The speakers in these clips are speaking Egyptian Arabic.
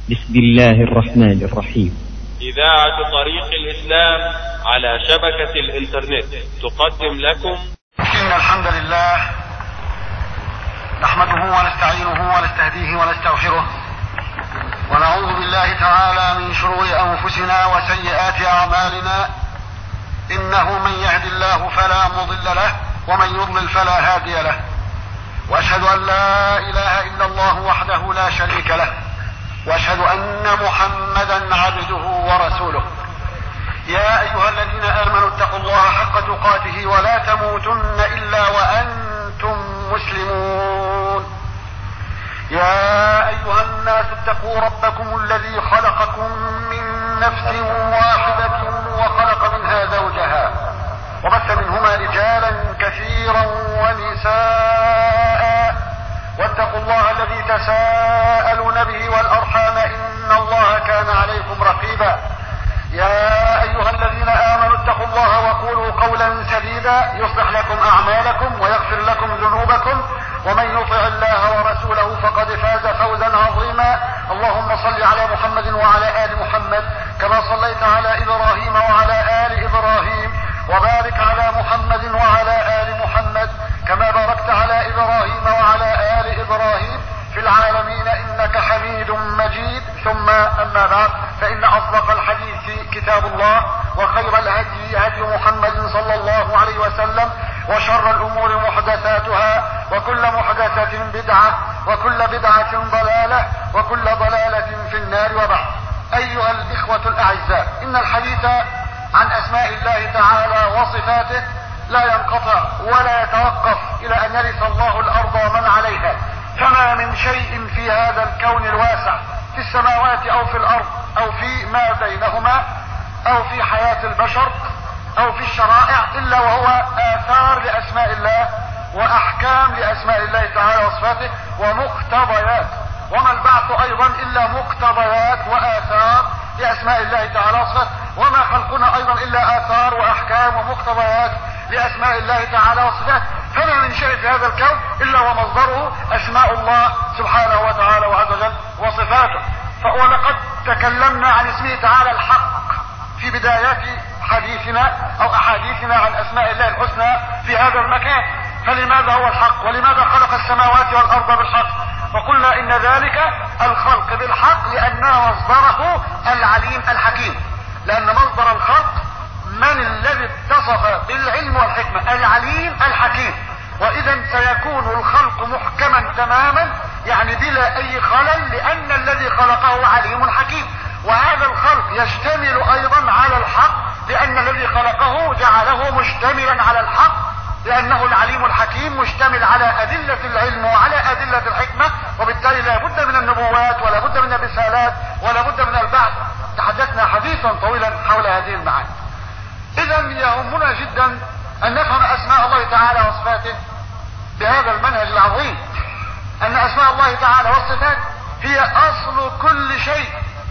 بسم الله الرحمن الرحيم إذاعة طريق الإسلام على شبكة الإنترنت تقدم لكم إن الحمد لله نحمده ونستعينه ونستهديه ونستغفره ونعوذ بالله تعالى من شرور أنفسنا وسيئات أعمالنا إنه من يهد الله فلا مضل له ومن يضلل فلا هادي له واشهد ان لا اله الا الله وحده لا شريك له واشهد ان محمدا عبده ورسوله يا ايها الذين امنوا اتقوا الله حق تقاته ولا تموتن الا وانتم مسلمون يا ايها الناس اتقوا ربكم الذي خلقكم من نفس واحده وخلق منها زوجها وبث منهما رجالا كثيرا ونساء واتقوا الله الذي تساءلون به والارحام ان الله كان عليكم رقيبا يا ايها الذين امنوا اتقوا الله وقولوا قولا سديدا يصلح لكم اعمالكم ويغفر لكم ذنوبكم ومن يطع الله ورسوله فقد فاز فوزا عظيما اللهم صل على محمد وعلى ال محمد كما صليت على ابراهيم وعلى ال ابراهيم وبارك على محمد وعلى ال محمد كما باركت على ابراهيم وعلى ال ابراهيم في العالمين انك حميد مجيد ثم اما بعد فان اصدق الحديث كتاب الله وخير الهدي هدي محمد صلى الله عليه وسلم وشر الامور محدثاتها وكل محدثه بدعه وكل بدعه ضلاله وكل ضلاله في النار وبعد ايها الاخوه الاعزاء ان الحديث عن اسماء الله تعالى وصفاته لا ينقطع ولا يتوقف الى ان يرث الله الارض ومن عليها فما من شيء في هذا الكون الواسع في السماوات او في الارض او في ما بينهما او في حياه البشر او في الشرائع الا وهو اثار لاسماء الله واحكام لاسماء الله تعالى وصفاته ومقتضيات وما البعث ايضا الا مقتضيات واثار لاسماء الله تعالى وصفاته وما خلقنا ايضا الا اثار واحكام ومقتضيات لاسماء الله تعالى وصفاته فما من شيء في هذا الكون الا ومصدره اسماء الله سبحانه وتعالى وعز وجل وصفاته ولقد تكلمنا عن اسمه تعالى الحق في بدايات حديثنا او احاديثنا عن اسماء الله الحسنى في هذا المكان فلماذا هو الحق ولماذا خلق السماوات والارض بالحق وقلنا ان ذلك الخلق بالحق لان مصدره العليم الحكيم لان مصدر الخلق من الذي اتصف بالعلم والحكمة العليم الحكيم واذا سيكون الخلق محكما تماما يعني بلا اي خلل لان الذي خلقه عليم حكيم وهذا الخلق يشتمل ايضا على الحق لان الذي خلقه جعله مشتملا على الحق لانه العليم الحكيم مشتمل على ادلة العلم وعلى ادلة الحكمة وبالتالي لا بد من النبوات ولا بد من الرسالات ولا بد من البعث تحدثنا حديثا طويلا حول هذه المعاني اذا يهمنا جدا ان نفهم اسماء الله تعالى وصفاته بهذا المنهج العظيم ان اسماء الله تعالى والصفات هي اصل كل شيء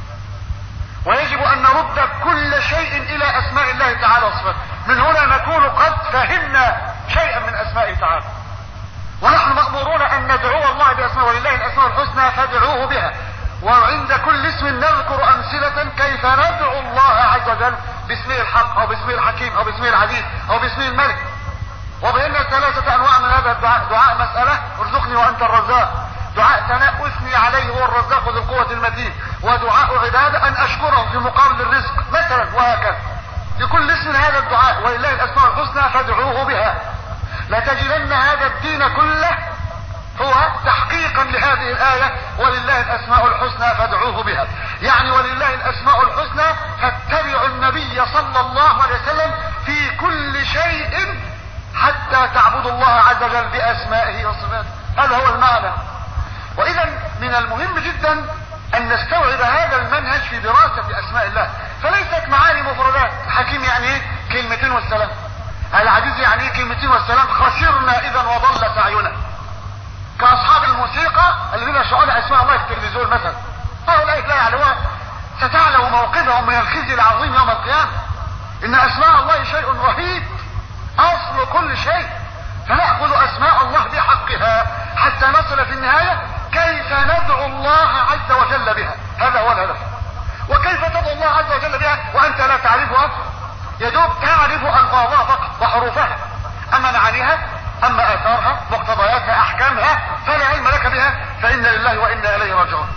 ويجب ان نرد كل شيء الى اسماء الله تعالى وصفاته من هنا نكون قد فهمنا شيئا من اسمائه تعالى ونحن مأمورون ان ندعو الله باسماء ولله الاسماء الحسنى فادعوه بها وعند كل اسم نذكر امثلة كيف ندعو الله عز وجل باسمه الحق او باسمه الحكيم او باسمه العزيز او باسمه الملك وبينا ثلاثة انواع من هذا الدعاء دعاء مسألة ارزقني وانت الرزاق دعاء ثناء اثني عليه هو الرزاق ذو القوة المتين ودعاء عبادة ان اشكره في مقابل الرزق مثلا وهكذا لكل اسم هذا الدعاء ولله الاسماء الحسنى فادعوه بها لتجدن هذا الدين كله هو تحقيقا لهذه الآية ولله الأسماء الحسنى فادعوه بها يعني ولله الأسماء الحسنى فاتبعوا النبي صلى الله عليه وسلم في كل شيء حتى تعبدوا الله عز وجل بأسمائه وصفاته هذا هو المعنى وإذا من المهم جدا أن نستوعب هذا المنهج في دراسة أسماء الله فليست معاني مفردات حكيم يعني ايه كلمتين والسلام العزيز يعني ايه كلمتين والسلام خسرنا إذا وضل سعينا كاصحاب الموسيقى الذين يشرعون اسماء الله في التلفزيون مثلا هؤلاء لا يعلمون ستعلم موقفهم من الخزي العظيم يوم القيامه ان اسماء الله شيء رهيب اصل كل شيء فناخذ اسماء الله بحقها حتى نصل في النهايه كيف ندعو الله عز وجل بها هذا هو الهدف وكيف تدعو الله عز وجل بها وانت لا تعرفها يدوب تعرف الفاظها فقط وحروفها اما معانيها اما اثارها مقتضياتها احكامها فلا علم لك بها فانا لله وانا اليه راجعون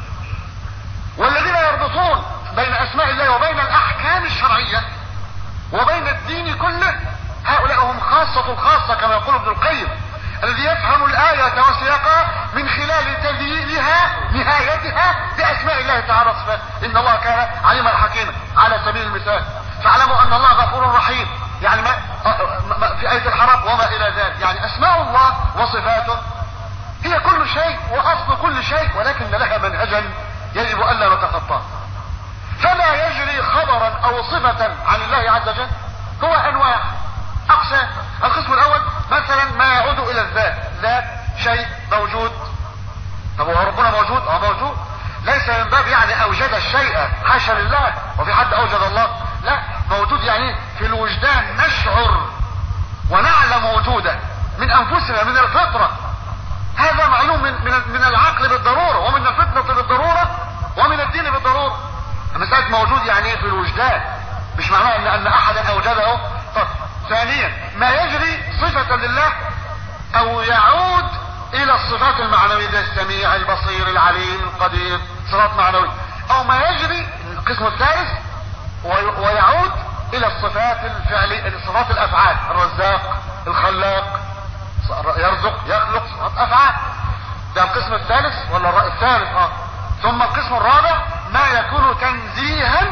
والذين يربطون بين اسماء الله وبين الاحكام الشرعيه وبين الدين كله هؤلاء هم خاصة الخاصة كما يقول ابن القيم الذي يفهم الآية وسياقها من خلال تذييلها نهايتها بأسماء الله تعالى وصفاته إن الله كان عليما حكيما على سبيل المثال فاعلموا أن الله غفور رحيم يعني ما ما- في آية الحرام وما إلى ذلك يعني أسماء الله وصفاته هي كل شيء وأصل كل شيء ولكن لها منهجا يجب ألا نتخطاه فلا يجري خبرا او صفة عن الله عز وجل هو انواع اقسام القسم الاول مثلا ما يعود الى الذات ذات شيء موجود طب هو ربنا موجود اه موجود ليس من باب يعني اوجد الشيء حاشا لله وفي حد اوجد الله لا موجود يعني في الوجدان نشعر ونعلم وجوده من انفسنا من الفطره هذا معلوم من من من العقل بالضروره ومن الفطره بالضروره ومن الدين بالضروره مسألة موجود يعني ايه في الوجدان مش معناه ان ان احدا اوجده طب ثانيا ما يجري صفة لله او يعود الى الصفات المعنوية زي السميع البصير العليم القدير صفات معنوية او ما يجري القسم الثالث وي- ويعود الى الصفات الفعلية صفات الافعال الرزاق الخلاق يرزق يخلق صفات افعال ده القسم الثالث ولا الر- الثالث اه ثم القسم الرابع ما يكون تنزيها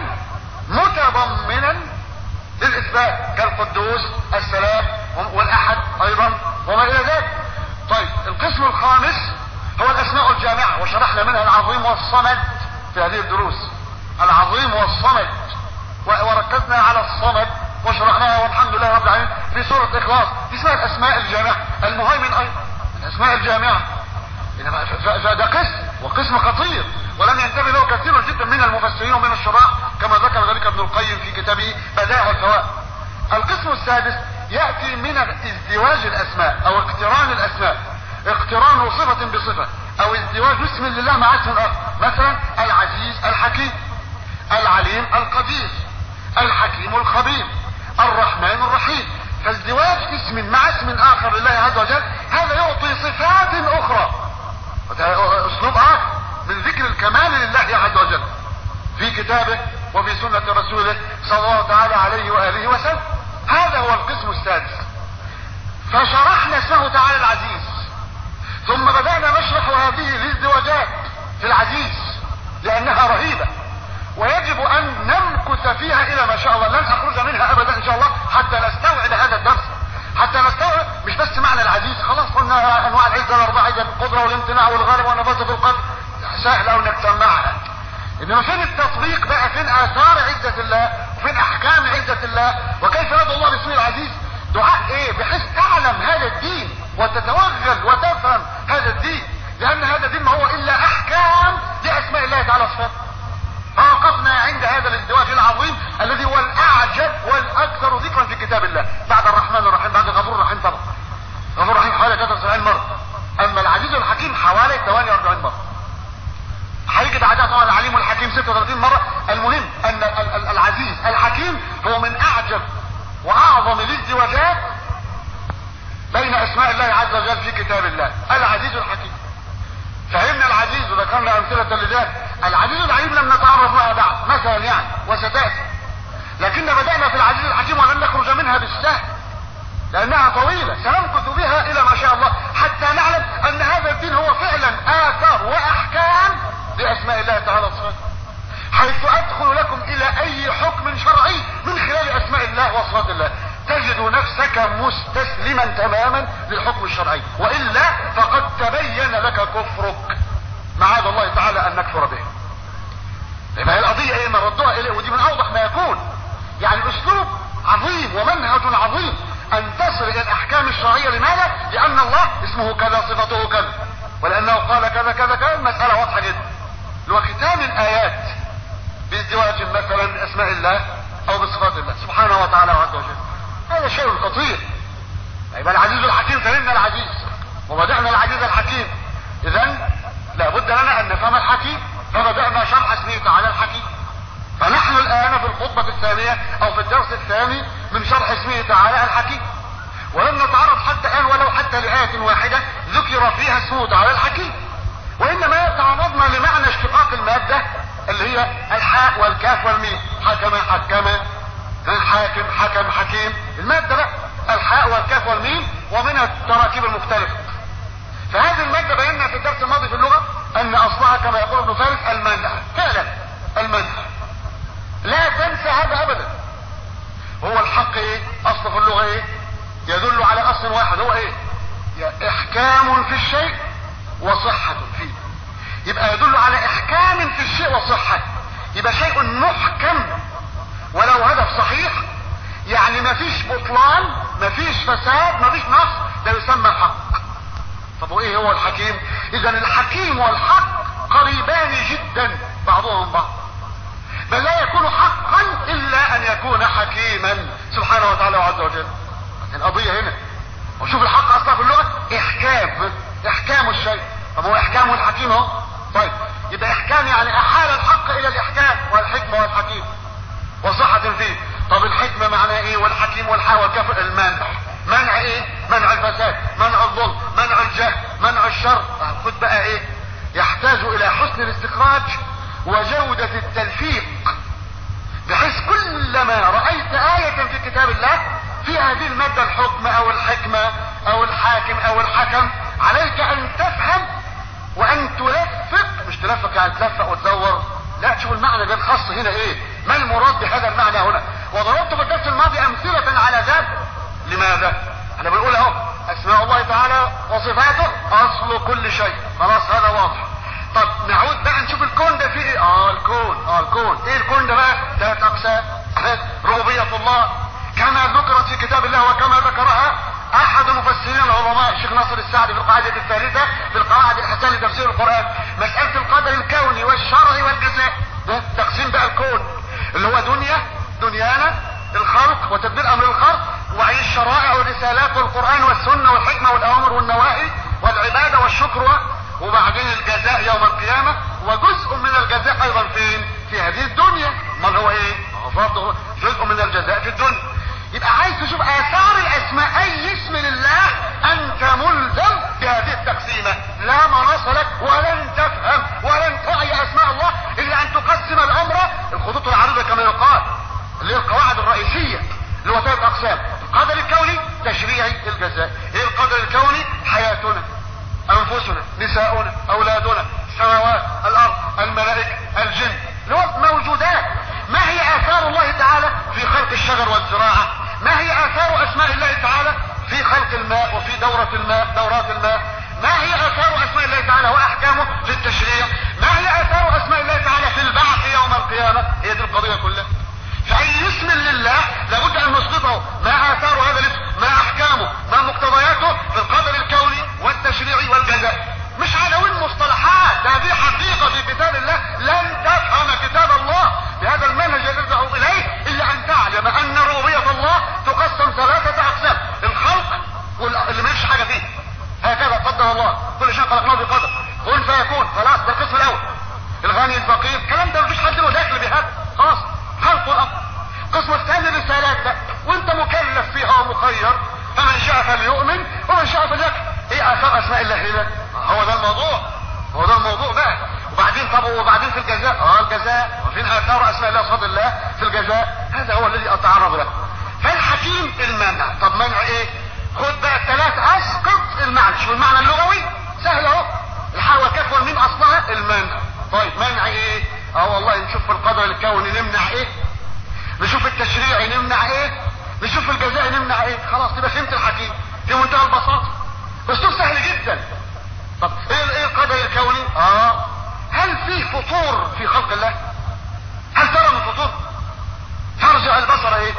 متضمنا للاثبات كالقدوس السلام والاحد ايضا وما الى ذلك طيب القسم الخامس هو الاسماء الجامعه وشرحنا منها العظيم والصمد في هذه الدروس العظيم والصمد و- وركزنا على الصمد وشرحناها والحمد لله رب العالمين في سوره اخلاص دي اسمها الاسماء الجامعه المهيمن ايضا الاسماء الجامعه إنما ف- ف- فده قسم وقسم خطير ولم ينتبه له كثير جدا من المفسرين ومن الشراح كما ذكر ذلك ابن القيم في كتابه بدائع الفوائد القسم السادس يأتي من ازدواج الأسماء أو اقتران الأسماء اقتران صفة بصفة أو ازدواج اسم لله مع اسم آخر مثلا العزيز الحكيم العليم القدير الحكيم الخبير الرحمن الرحيم فازدواج اسم مع اسم آخر لله عز وجل هذا يعطي صفات أخرى وده اسلوب اخر من ذكر الكمال لله عز وجل في كتابه وفي سنة رسوله صلى الله تعالى عليه وآله وسلم هذا هو القسم السادس فشرحنا اسمه تعالى العزيز ثم بدأنا نشرح هذه الازدواجات في العزيز لأنها رهيبة ويجب أن نمكث فيها إلى ما شاء الله لن أخرج منها أبدا إن شاء الله حتى نستوعب هذا الدرس حتى نستوعب مش بس معنى العزيز خلاص قلنا أنواع العزة الأربعة عزة القدرة والامتناع والغالب والنفاذ في القدر سهل أو نجمعها إنما فين التطبيق بقى فين آثار عزة الله وفين أحكام عزة الله وكيف ندعو الله باسمه العزيز دعاء إيه بحيث تعلم هذا الدين وتتوغل وتفهم هذا الدين لأن هذا الدين ما هو إلا أحكام لأسماء الله تعالى وصفاته فوقفنا عند هذا الازدواج العظيم الذي هو الاعجب والاكثر ذكرا في كتاب الله بعد الرحمن الرحيم بعد الغفور الرحيم طبعا الغفور الرحيم حوالي 73 مره اما العزيز الحكيم حوالي 48 مره هيجي بعدها طبعا العليم والحكيم 36 مره المهم ان ال- ال- العزيز الحكيم هو من اعجب واعظم الازدواجات بين اسماء الله عز وجل في كتاب الله العزيز الحكيم فهمنا العزيز وذكرنا امثله لذلك العزيز العليم لم نتعرض لها بعد مثلا يعني وستاتي لكن بدانا في العزيز الحكيم ولن نخرج منها بالسهل لانها طويله سنمكث بها الى ما شاء الله حتى نعلم ان هذا الدين هو فعلا اثار واحكام لاسماء الله تعالى وصفاته حيث ادخل لكم الى اي حكم شرعي من خلال اسماء الله وصفات الله تجد نفسك مستسلما تماما للحكم الشرعي والا فقد تبين لك كفرك معاذ الله تعالى ان نكفر به يبقى هي القضيه ايه نردها اليه ودي من اوضح ما يكون يعني اسلوب عظيم ومنهج عظيم ان تصل الى الاحكام الشرعيه لماذا لان الله اسمه كذا صفته كذا ولانه قال كذا كذا كذا المساله واضحه جدا وختام الايات بازدواج مثلا باسماء الله او بصفات الله سبحانه وتعالى عز وجل هذا شيء خطير يبقى العزيز الحكيم فهمنا العزيز وبدأنا العزيز الحكيم اذا لابد لنا ان نفهم الحكيم فبدأنا شرح اسمه تعالى الحكيم فنحن الآن في الخطبة الثانية أو في الدرس الثاني من شرح اسمه تعالى الحكيم ولم نتعرض حتى الآن ولو حتى لآية واحدة ذكر فيها اسمه تعالى الحكيم وإنما تعرضنا لمعنى اشتقاق المادة اللي هي الحاء والكاف والميم حكم حكم حاكم حكم حكيم المادة بقى الحاء والكاف والميم ومنها التراكيب المختلفة فهذه المادة بينا في الدرس الماضي في اللغة ان اصلها كما يقول ابن فارس المنع فعلا المنع لا تنسى هذا ابدا هو الحق ايه اصل في اللغة ايه يدل على اصل واحد هو ايه احكام في الشيء وصحة فيه يبقى يدل على احكام في الشيء وصحة يبقى شيء محكم ولو هدف صحيح يعني مفيش بطلان مفيش فساد مفيش نقص ده يسمى حق طب وايه هو الحكيم اذا الحكيم والحق قريبان جدا بعضهم بعض بل لا يكون حقا الا ان يكون حكيما سبحانه وتعالى وعز وجل القضية هنا وشوف الحق اصلا في اللغة احكام احكام الشيء طب هو احكام والحكيم اهو طيب يبقى احكام يعني احال الحق الى الاحكام والحكمة والحكيم وصحة فيه طب الحكمة معناها ايه والحكيم والحا والكفر المنع منع ايه منع الفساد منع الظلم منع الجهل منع الشر خد بقى ايه يحتاج الى حسن الاستخراج وجودة التلفيق بحيث كلما رأيت آية في كتاب الله في هذه المادة الحكم او الحكمة او الحاكم او الحكم عليك ان تفهم وان تلفق مش تلفق يعني تلفق وتدور لا تشوف المعنى ده الخاص هنا ايه ما المراد بهذا المعنى هنا وضربت في الدرس الماضي امثلة على ذلك لماذا انا بنقول اهو اسماء الله تعالى وصفاته اصل كل شيء خلاص هذا واضح طب نعود بقى نشوف الكون ده فيه ايه اه الكون اه الكون ايه الكون ده بقى ثلاث اقسام ربوبية الله كما ذكرت في كتاب الله وكما ذكرها احد المفسرين العلماء الشيخ ناصر السعدي في القاعدة الثالثة في القواعد الحسن لتفسير القرآن مسألة القدر الكوني والشرعي والجزاء ده تقسيم بقى الكون اللي هو دنيا دنيانا الخلق وتدبير امر الخلق وعي الشرائع والرسالات والقرآن والسنة والحكمة والاوامر والنواهي والعبادة والشكر وبعدين الجزاء يوم القيامة وجزء من الجزاء ايضا فين في هذه الدنيا ما هو ايه برضه جزء من الجزاء في الدنيا يبقى عايز تشوف اثار الاسماء اي اسم لله انت ملزم بهذه التقسيمة لا مناص لك ولن تفهم ولن تعي اسماء الله الا ان تقسم الامر الخطوط العريضة كما يقال اللي هي القواعد الرئيسية اللي هو ثلاث اقسام القدر الكوني تشريعي الجزاء ايه القدر الكوني حياتنا انفسنا نساؤنا اولادنا السماوات الارض الملائكة الجن اللي هو موجودات ما هي اثار الله تعالى في خلق الشجر والزراعة ما هي اثار اسماء الله تعالى في خلق الماء وفي دورة الماء دورات الماء ما هي اثار اسماء الله تعالى واحكامه في التشريع ما هي اثار اسماء الله تعالى في البعث يوم القيامة هي دي القضية كلها فاي اسم لله لابد ان نسقطه ما اثار هذا الاسم ما احكامه ما مقتضياته في القدر الكوني والتشريعي والجزاء مش عناوين مصطلحات ده دي حقيقة في كتاب الله لن تفهم كتاب الله بهذا المنهج الذي تدعو اليه الا ان تعلم ان ربوبية الله تقسم ثلاثة اقسام الخلق واللي مالكش حاجة فيه هكذا قدر الله كل شيء خلقناه بقدر كن فيكون خلاص ده القسم الاول الغني الفقير الكلام ده مفيش حد له دخل بهذا خلاص خلق الامر القسم الثاني الرسالات بقى وانت مكلف فيها ومخير فمن شاء فليؤمن ومن شاء فليكفر ايه اثار اسماء الله هنا هو ده الموضوع هو ده الموضوع بقى وبعدين طب وبعدين في الجزاء اه الجزاء وفين اثار اسماء الله صفات الله في الجزاء هذا هو الذي اتعرض له فالحكيم المنع طب منع ايه خد بقى الثلاث اسقط المعنى شو المعنى اللغوي سهل اهو الحاء والكاف والميم اصلها المنع طيب منع ايه اه والله نشوف في القدر الكوني نمنع ايه نشوف التشريعي نمنع ايه نشوف الجزاء نمنع ايه خلاص تبقى فهمت الحكيم في منتهى البساطه اسلوب سهل جدا طب ايه ايه القدر الكوني اه هل في فطور في خلق الله هل ترى من فطور ترجع البصر ايه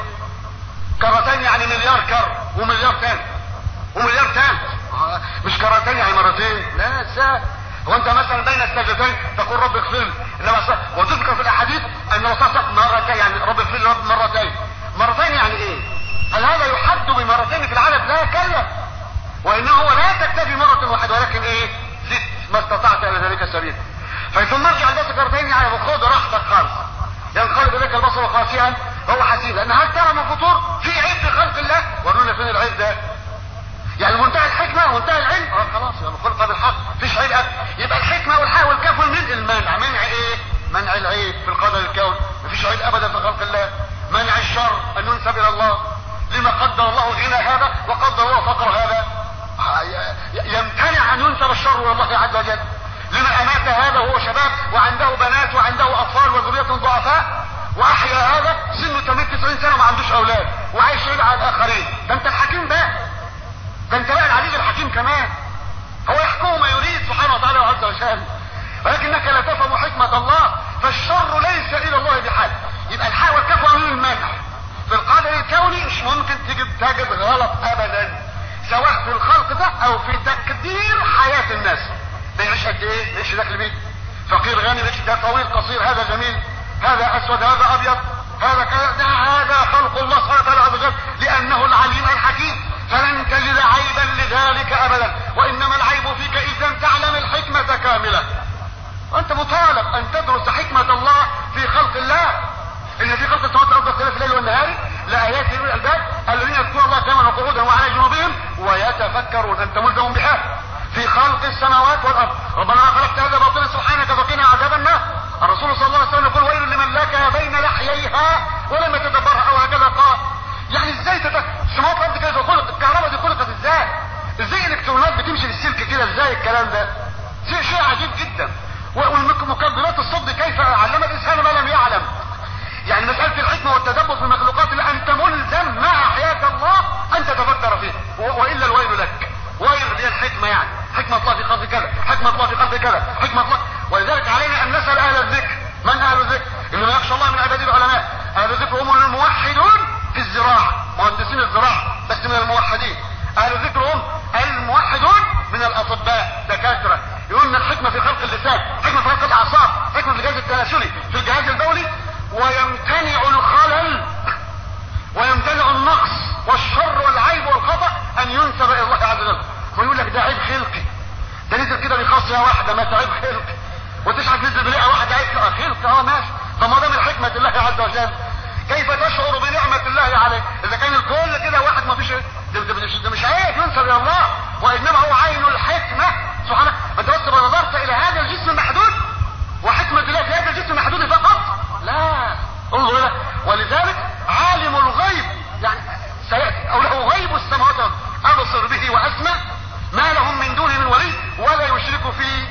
كرتين يعني مليار كر ومليار تاني ومليار تاني آه. مش كرتين يعني مرتين لا ازاي هو انت مثلا بين السجدتين تقول رب اغفر لي انما وتذكر في الاحاديث ان الرسول مرتين يعني رب اغفر لي مرتين مرتين يعني ايه هل هذا يحد بمرتين في العدد لا كلا وانه لا تكتفي مرة واحدة ولكن ايه زد ما استطعت الى ذلك السبيل فثم ارجع البصر كرتين يعني خد راحتك خالص ينقلب اليك البصر خاسئا هو حسيب لان هل ترى من فطور في عيب في خلق الله ورونا فين العيب ده يعني منتهى الحكمة ومنتهى العلم اه خلاص يعني خلق بالحق مفيش عيب أبدا. يبقى الحكمة والحق والكاف والمنع المنع منع ايه منع العيب في القدر الكون مفيش عيب ابدا في خلق الله منع الشر ان ينسب الى الله لما قدر الله غنى هذا وقدر الله فقر هذا يمتنع ان ينسب الشر الى الله عز وجل لما امات هذا وهو شباب وعنده بنات وعنده اطفال وذرية ضعفاء واحيا هذا سنه 98 سنه وما عندوش اولاد وعايش يدعى الاخرين ده انت الحكيم بقى ده انت بقى العزيز الحكيم كمان هو يحكم ما يريد سبحانه وتعالى عز وجل ولكنك لا تفهم حكمة الله فالشر ليس الى الله بحال يبقى الحق والكفو من المنع في القدر الكوني مش ممكن تجد تجد غلط ابدا سواء في الخلق ده او في تقدير حياة الناس ده يعيش قد ايه يعيش داخل بيت فقير غني يعيش ده طويل قصير هذا جميل هذا اسود هذا ابيض هذا كذا ده هذا خلق الله سبحانه وتعالى عز وجل لانه العليم الحكيم فلن تجد عيبا لذلك ابدا وانما العيب فيك اذا لم تعلم الحكمة كاملة وانت مطالب ان تدرس حكمة الله في خلق الله ان في خلق السماوات والارض اختلاف الليل والنهار لايات لاولي الالباب الذين يذكرون الله قياما وقعودا وعلى جنوبهم ويتفكرون انت ملزم بها في خلق السماوات والارض ربنا ما خلقت هذا باطلا سبحانك فقنا عذاب النار الرسول صلى الله عليه وسلم يقول ويل لمن لك بين لحييها ولم يتدبرها او هكذا قال يعني ازاي تت... السماوات والارض كده خلق الكهرباء دي خلقت ازاي ازاي الالكترونات بتمشي في السلك كده ازاي الكلام ده شيء شيء عجيب جدا والمكبرات الصد كيف علم الانسان ما لم يعلم يعني مسألة الحكمة والتدبر في المخلوقات اللي انت ملزم مع حياة الله ان تتفكر فيه والا الويل لك ويل هي الحكمة يعني حكمة الله في خلق كذا حكمة الله في خلق كذا حكمة الله ولذلك علينا ان نسأل اهل الذكر من اهل الذكر انما يخشى الله من عباده العلماء اهل الذكر هم الموحدون في الزراعة مهندسين الزراعة بس من الموحدين اهل الذكر هم الموحدون من الاطباء دكاترة يقولون الحكمة في خلق اللسان حكمة في خلق الاعصاب حكمة في الجهاز التناسلي في الجهاز البولي ويمتنع الخلل ويمتنع النقص والشر والعيب والخطأ ان ينسب الى الله عز وجل ويقول لك ده عيب خلقي ده نزل كده بخاصية واحدة ما عيب خلقي وتشعر نزل بريئة واحدة عيب خلقي اه ماشي طب ما ده من حكمة الله عز وجل كيف تشعر بنعمة الله عليك اذا كان الكل كده واحد ما فيش ده, ده, ده مش عيب ينسب الى الله وانما هو عين الحكمة سبحانه ما انت بس نظرت الى هذا الجسم المحدود وحكمة الله في هذا الجسم المحدود فقط لا انظر الى ولذلك عالم الغيب يعني سيأتي او له غيب السماوات ابصر به واسمع ما لهم من دونه من ولي ولا يشرك في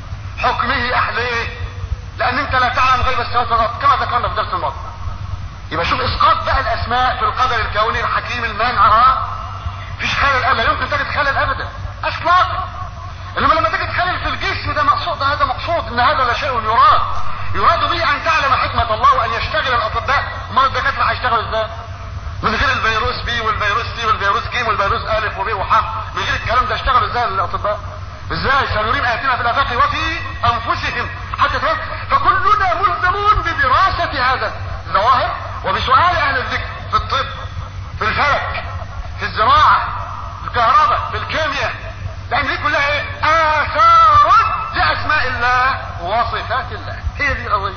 حكمه احليه لان انت لا تعلم غيب السماوات والارض كما ذكرنا في درس الماضي يبقى شوف اسقاط بقى الاسماء في القدر الكوني الحكيم المانع اه فيش خلل لا يمكن تجد خلل ابدا اطلاقا انما لما تجد خلل في الجسم ده مقصود ده هذا مقصود ان هذا لا شيء يراد يراد به ان تعلم حكمة الله وان يشتغل الاطباء ما الدكاترة هيشتغلوا ازاي من غير الفيروس بي والفيروس سي والفيروس جيم والفيروس الف وبي وح من غير الكلام ده اشتغلوا ازاي الاطباء ازاي سنريم اياتنا في الافاق وفي انفسهم حتى تفهم فكلنا ملزمون بدراسة هذا الظواهر وبسؤال اهل الذكر في الطب في الفلك في الزراعة في الكهرباء في الكيمياء لان دي كلها ايه اثار لاسماء الله وصفات الله هي دي القضيه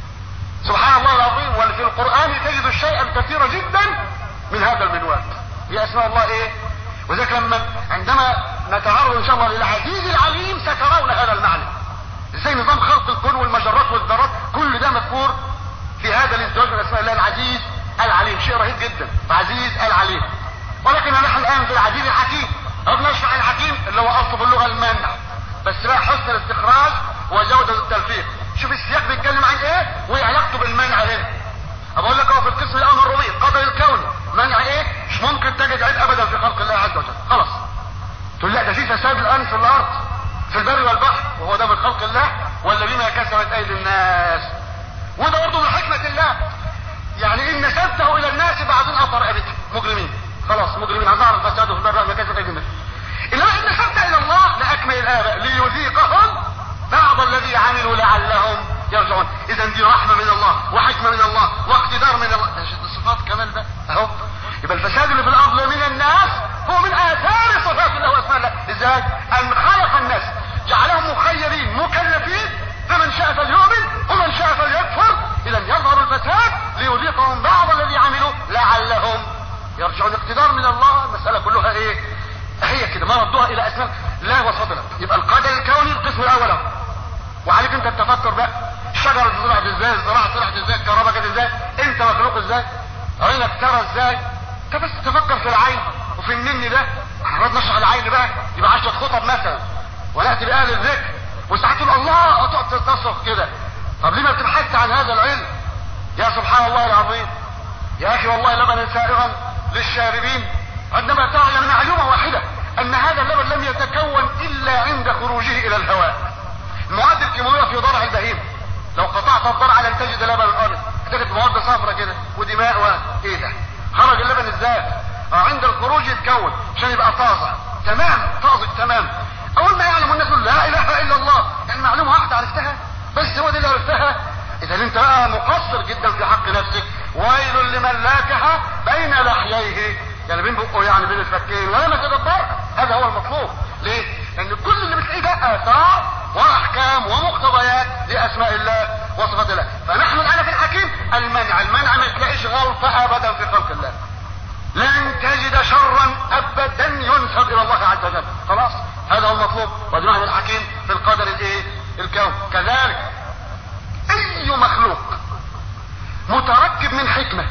سبحان الله العظيم وفي القران تجد الشيء الكثير جدا من هذا المنوال هي اسماء الله ايه وذلك لما عندما نتعرض ان شاء الله للعزيز العليم سترون هذا المعنى ازاي نظام خلق الكون والمجرات والذرات كل ده مذكور في هذا الازدواج من اسماء الله العزيز العليم شيء رهيب جدا عزيز العليم ولكننا نحن الان في العزيز الحكيم طب نشرح الحكيم اللي هو اصل باللغه المنع بس بقى حسن الاستخراج وجوده التلفيق شوف السياق بيتكلم عن ايه وايه علاقته بالمنع هنا بقول لك هو في القسم الاول الربيع قدر الكون منع ايه مش ممكن تجد عيب ابدا في خلق الله عز وجل خلاص تقول لا ده في فساد الان في الارض في البر والبحر وهو ده من خلق الله ولا بما كسبت ايدي الناس وده برضه من حكمه الله يعني ان نسبته الى الناس بعدين اثر رقبتهم مجرمين خلاص مجرمين هظهر الفساد في البر بما كسبت ايدي الناس انما ان نسبت الى الله لاكمل الاباء ليذيقهم بعض الذي عملوا لعلهم يرجعون اذا دي رحمه من الله وحكمه من الله واقتدار من الله ده صفات كمال ده اهو يبقى الفساد اللي في الارض من الناس هو من اثار صفات الله واسماء الله ازاي ان خلق الناس جعلهم مخيرين مكلفين فمن شاء فليؤمن ومن شاء فليكفر اذا يظهر الفساد ليذيقهم بعض الذي عملوا لعلهم يرجعون اقتدار من الله المساله كلها ايه هي كده ما ردوها الى اسباب لا وصدر يبقى القدر الكوني القسم الاول اهو وعليك انت التفكر بقى الشجره طلعت ازاي الزراعه طلعت ازاي الكهرباء جت ازاي انت مخلوق ازاي عينك ترى ازاي انت بس تفكر في العين وفي النن ده احنا نشرح العين بقى يبقى 10 خطب مثلا وناتي باهل الذكر وساعات تقول الله تقعد تصرخ كده طب ليه ما بتبحث عن هذا العلم يا سبحان الله العظيم يا اخي والله لبنا سائغا للشاربين عندما تعلم معلومه واحده ان هذا اللبن لم يتكون الا عند خروجه الى الهواء المواد الكيماويه في ضرع البهيمه لو قطعت الضرع لن تجد لبن الارض هتجد مواد صفرة كده ودماء وايه ده خرج اللبن ازاي اه عند الخروج يتكون عشان يبقى طازه تمام طازج تمام اول ما يعلم الناس لا اله الا الله يعني معلومه واحده عرفتها بس هو دي اللي عرفتها اذا انت بقى مقصر جدا في حق نفسك ويل لمن لاكها بين لحييه يعني بين بقه يعني بين الفكين ولم يتدبرها هذا هو المطلوب ليه؟ لان كل اللي بتلاقيه ده اثار واحكام ومقتضيات لاسماء الله وصفات الله فنحن الان في الحكيم المنع المنع ما تلاقيش غلطه ابدا في خلق الله لن تجد شرا ابدا ينسب الى الله عز وجل خلاص هذا هو المطلوب ودماغ الحكيم في القدر الايه الكون كذلك اي مخلوق متركب من حكمه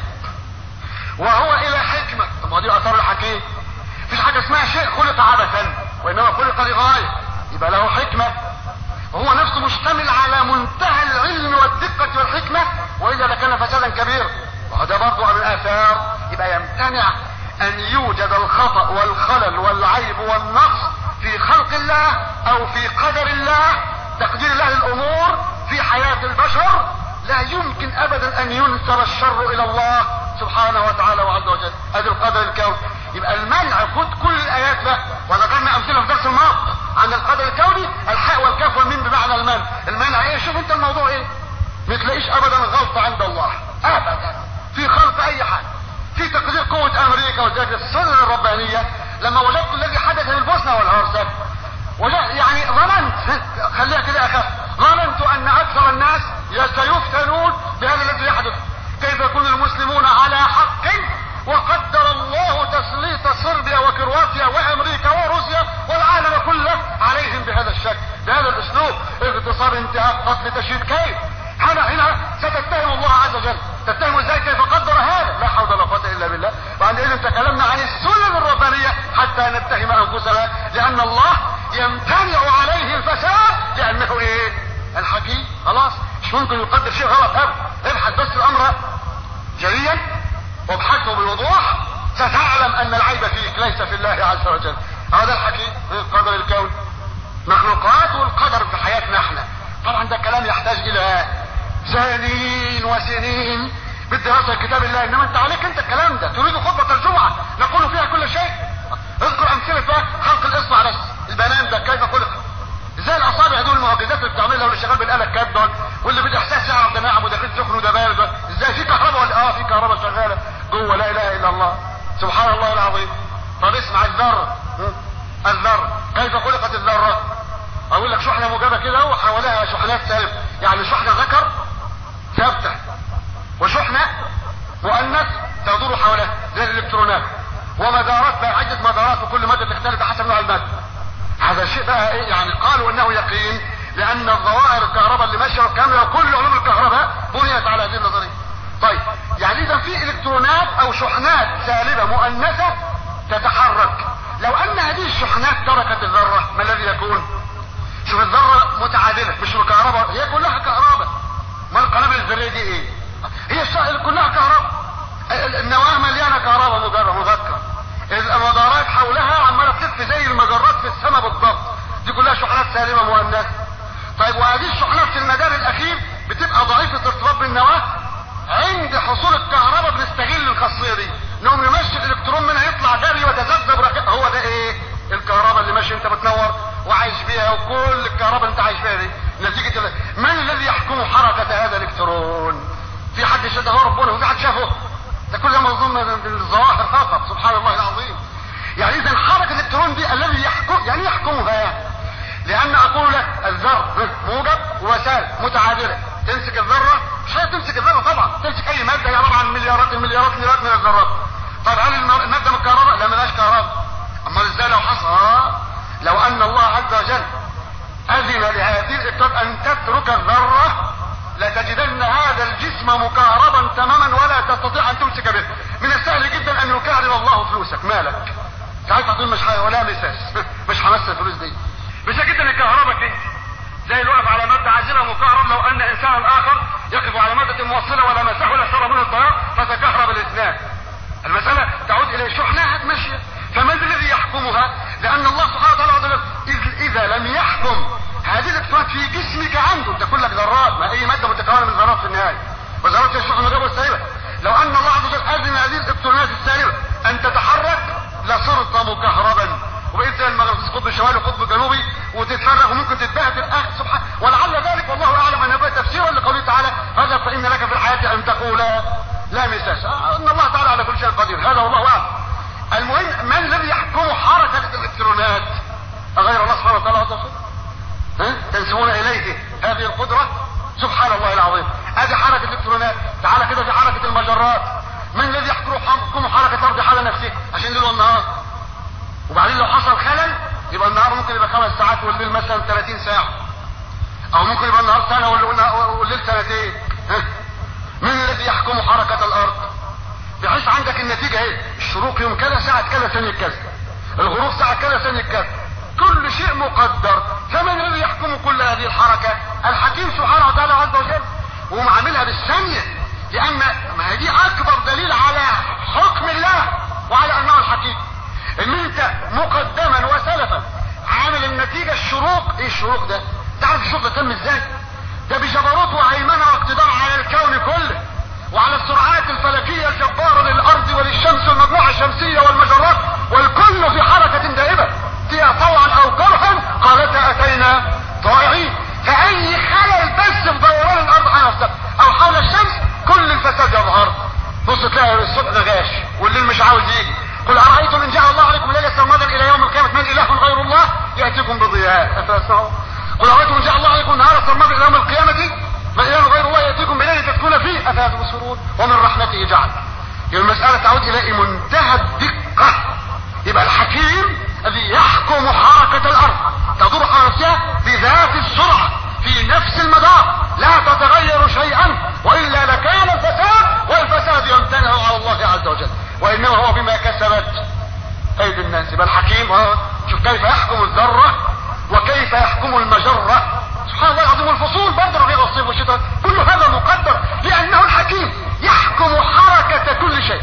وهو الى حكمه طب ما دي اثار الحكيم مفيش حاجه اسمها شيء خلق عبثا وانما خلق لغايه يبقى له حكمه وهو نفسه مشتمل على منتهى العلم والدقة والحكمة وإذا لكان فسادا كبيرا وهذا برضه من آثار يبقى يمتنع أن يوجد الخطأ والخلل والعيب والنقص في خلق الله أو في قدر الله تقدير الله للأمور في حياة البشر لا يمكن أبدا أن ينسب الشر إلى الله سبحانه وتعالى وعز وجل هذا القدر الكوني يبقى المنع خد كل الآيات بقى وذكرنا أمثلة في درس الماضي عن القدر الكوني الحاء والكاف والميم بمعنى المنع المنع ايه شوف انت الموضوع ايه ما تلاقيش ابدا غلطه عند الله ابدا في خلق اي حاجه في تقدير قوه امريكا وذلك السنه الربانيه لما وجدت الذي حدث في البوسنه والهرسك وجدت يعني ظننت خليها كده اخف ظننت ان اكثر الناس سيفتنون بهذا الذي يحدث كيف يكون المسلمون على حق وقدر الله تسليط صربيا وكرواتيا وامريكا وروسيا والعالم كله عليهم بهذا الشكل بهذا الاسلوب اغتصاب انتهاك قتل تشييد كيف هنا هنا ستتهم الله عز وجل تتهم ازاي كيف قدر هذا لا حول ولا قوه الا بالله وعندئذ تكلمنا عن السنن الربانيه حتى نتهم انفسنا لان الله يمتنع عليه الفساد لانه ايه الحكيم خلاص مش ممكن يقدر شيء غلط ابدا ابحث بس الامر جليا وابحثه بوضوح ستعلم ان العيب فيك ليس في الله عز وجل هذا الحكيم في القدر الكوني مخلوقات والقدر في حياتنا احنا طبعا ده كلام يحتاج الى سنين وسنين بالدراسه كتاب الله انما انت عليك انت الكلام ده تريد خطبه الجمعه نقول فيها كل شيء اذكر امثله بقى خلق الاصبع بس البنان ده كيف خلق ازاي الاصابع دول المعجزات اللي بتعملها واللي شغال بالاله الكاب دول واللي بالاحساس يعرف ده ناعم وده سخن وده بارد ازاي في كهرباء ولا اه في كهرباء شغاله جوه لا اله الا الله سبحان الله العظيم طب اسمع الذره الذره كيف خلقت الذره اقول لك شحنه موجبه كده وحواليها شحنات سالب يعني شحنه ذكر ثابته وشحنه مؤنث تدور حواليها زي الالكترونات ومدارات بقى عده مدارات وكل ماده تختلف حسب نوع الماده هذا شيء بقى ايه يعني قالوا انه يقين لان الظواهر الكهرباء اللي ماشيه والكاميرا وكل علوم الكهرباء بنيت على هذه النظريه طيب يعني اذا في الكترونات او شحنات سالبه مؤنثه تتحرك لو ان هذه الشحنات تركت الذره ما الذي يكون شوف الذره متعادله مش الكهرباء هي كلها كهرباء ما القنابل الذريه دي ايه هي السائل كلها كهرباء النواه مليانه كهرباء مجرد مذكر المدارات حولها عماله تلف زي المجرات في السماء بالضبط دي كلها شحنات سالبه مؤنثه طيب وهذه الشحنات في المدار الاخير بتبقى ضعيفه ارتباط بالنواه عند حصول الكهرباء بنستغل الخاصيه دي نقوم نمشي الالكترون منها يطلع جري وتذبذب ركب هو ده ايه الكهرباء اللي ماشي انت بتنور وعايش بيها وكل الكهرباء اللي انت عايش بيها دي نتيجه من الذي يحكم حركه هذا الالكترون في حد شافه ربنا وفي حد شافه ده كل ده منظوم بالظواهر فقط سبحان الله العظيم يعني اذا حركه الالكترون دي الذي يحكم يعني يحكمها يعني لان اقول لك الذر موجب وسالب متعادله تمسك الذره مش هي تمسك الذره طبعا تمسك اي ماده هي عباره عن مليارات المليارات مليارات من الذرات طب هل الماده من الكهرباء لا ملهاش كهرباء امال ازاي لو حصل آه لو ان الله عز وجل اذن لهذه الإكتاب ان تترك الذره لتجدن هذا الجسم مكهربا تماما ولا تستطيع ان تمسك به من السهل جدا ان يكهرب الله فلوسك مالك ساعتها تقول مش ولا مساس مش همس الفلوس دي مش جدا يكهربك انت زي اللي واقف على ماده عازله مكهرب لو ان انسانا اخر يقف على ماده موصله ولا مسحه لصار من التيار فتكهرب الاثنان المساله تعود الى شحنها ماشيه فمن الذي يحكمها لان الله سبحانه وتعالى اذا لم يحكم هذه الالكترونات في جسمك عنده انت كلك ذرات ما اي ماده متكونه من ذرات في النهايه وذرات الشحن الغير والسالبه لو ان الله عز وجل اذن هذه الالكترونات السالبه ان تتحرك لصرت مكهربا وبقيت زي المغناطيس قطب الشمالي وقطب الجنوبي وتتفرغ وممكن تتبهدل اخ سبحان ولعل ذلك والله اعلم ان يكون تفسيرا لقوله تعالى هذا فان لك في الحياه ان تقول لا مساس ان الله تعالى على كل شيء قدير هذا والله اعلم المهم من الذي يحكم حركه الالكترونات غير الله سبحانه وتعالى عز وجل ها تنسبون اليه هذه القدره سبحان الله العظيم هذه حركه الالكترونات تعالى كده في حركه المجرات من الذي يحكم حركه الارض حال نفسه عشان الليل والنهار وبعدين لو حصل خلل يبقى النهار ممكن يبقى خمس ساعات والليل مثلا 30 ساعه او ممكن يبقى النهار سنه والليل سنتين ها من الذي يحكم حركه الارض بحيث عندك النتيجه ايه الشروق يوم كذا ساعه كذا ثانيه كذا الغروب ساعه كذا ثانيه كذا كل شيء مقدر فمن الذي يحكم كل هذه الحركه الحكيم سبحانه وتعالى عز وجل وهم عاملها بالثانيه لان ما هي دي اكبر دليل على حكم الله وعلى انه الحكيم ان انت مقدما وسلفا عامل النتيجه الشروق ايه الشروق ده تعرف الشروق ده تم ازاي ده بجبروت وهيمنه واقتدار على الكون كله وعلى السرعات الفلكيه الجباره للارض وللشمس والمجموعه الشمسيه والمجرات والكل في حركه دائمه فيها طوعا او كرها قالتا اتينا طائعين فاي خلل بس في دوران الارض على نفسها او حول الشمس كل الفساد يظهر بص تلاقي الصبح غاش والليل مش عاوز يجي قل ارايتم ان جعل الله عليكم ليله سرمدا الى يوم القيامه من اله غير الله ياتيكم بضياء افاسمعوا قل ارايتم ان جعل الله عليكم نهارا سرمدا الى يوم القيامه من اله غير الله ياتيكم بليل تسكن فيه افلا تبصرون ومن رحمته جعل يبقى المساله تعود الى منتهى الدقه يبقى الحكيم الذي يحكم حركه الارض تدور على نفسها بذات السرعه في نفس المدار لا تتغير شيئا والا لكان الفساد والفساد يمتنع على الله عز وجل وانما هو بما كسبت ايدي الناس يبقى الحكيم اه شوف كيف يحكم الذره وكيف يحكم المجره سبحان الله العظيم والفصول برضه ربيع والصيف والشتاء كل هذا مقدر لانه الحكيم يحكم حركه كل شيء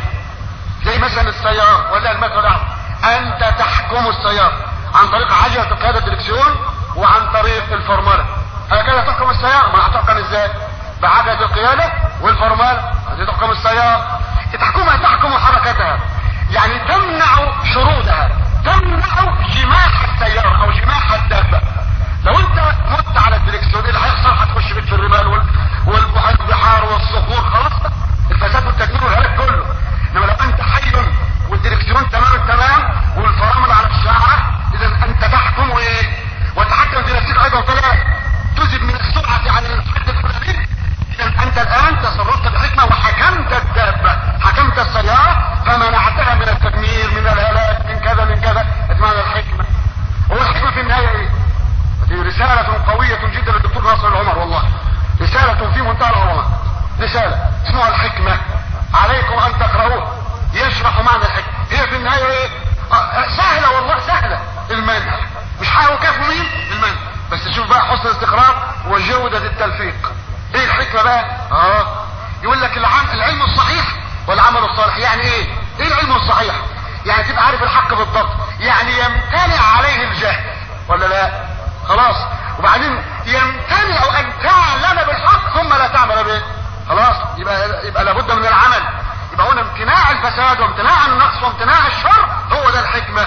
زي مثلا السياره ولا المثل الاعلى انت تحكم السياره عن طريق عجله قياده الدركسيون وعن طريق الفرمله هكذا تحكم السياره ما هتحكم ازاي بعجله القياده والفرمله هذه تحكم السياره تحكمها تحكم حركتها يعني تمنع شرودها تمنع جماح السياره او جماح الدابه لو انت مت على الدركسيون ايه اللي هيحصل هتخش بيك في الرمال وال... والبحار والصخور خلاص الفساد والتدمير والهلاك كله انما لو انت حي والدركسيون تمام التمام والفرامل على الشعره اذا انت تحكم ايه وتحكم في نفسك ايضا فلا تزد من السرعه عن الحد الفلاني اذا انت الان تصرفت بحكمه وحكمت الدابه حكمت السياره فمنعتها من التدمير من الهلاك من كذا من كذا اسمها الحكمه هو الحكمه في النهايه ايه دي رسالة قوية جدا للدكتور ناصر العمر والله رسالة في منتهى العظمة رسالة اسمها الحكمة عليكم ان تقرأوه يشرح معنى الحكمة هي في النهاية ايه آه سهلة والله سهلة المنع مش حاول كيف مين المنع بس شوف بقى حسن الاستقرار وجودة التلفيق ايه الحكمة بقى اه يقول لك العلم, العلم الصحيح والعمل الصالح يعني ايه ايه العلم الصحيح يعني تبقى عارف الحق بالضبط يعني يمتنع عليه الجهل ولا لا خلاص وبعدين يمتنع ان تعلم بالحق ثم لا تعمل به خلاص يبقى يبقى لابد من العمل يبقى هنا امتناع الفساد وامتناع النقص وامتناع الشر هو ده الحكمة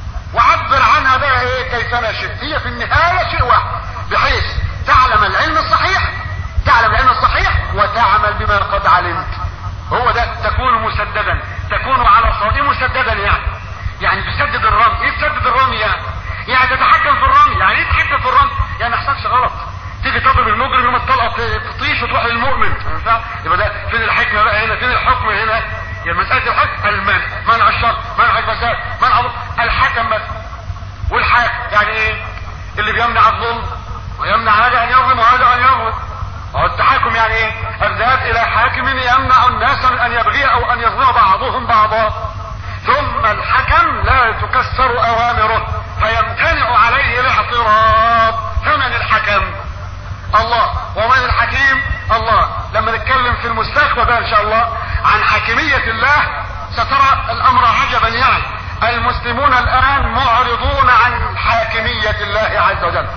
وعبر عنها بقى ايه كيفما شئت هي في النهاية شيء واحد بحيث تعلم العلم الصحيح تعلم العلم الصحيح وتعمل بما قد علمت هو ده تكون مسددا تكون على صوت مسددا يعني يعني تسدد الرمي ايه تسدد الرمي يعني يعني تتحكم في الرمي يعني ايه تتحكم في الرمي يعني ما يحصلش غلط تيجي تضرب المجرم يوم الطلقه تطيش وتروح للمؤمن يبقى ده فين الحكمه بقى هنا فين الحكم هنا يعني مساله الحكم المنع منع الشر منع الفساد منع الحكم بس والحاكم يعني ايه اللي بيمنع الظلم ويمنع هذا ان يظلم وهذا ان يظلم التحاكم يعني ايه الذهاب الى حاكم يمنع الناس من ان يبغي او ان يظلم بعضهم بعضا ثم الحكم لا تكسر اوامره فيمتنع عليه الاعتراض ثمن الحكم الله ومن الحكيم الله لما نتكلم في المستقبل بقى ان شاء الله عن حكمية الله سترى الامر عجبا يعني المسلمون الان معرضون عن حاكمية الله عز وجل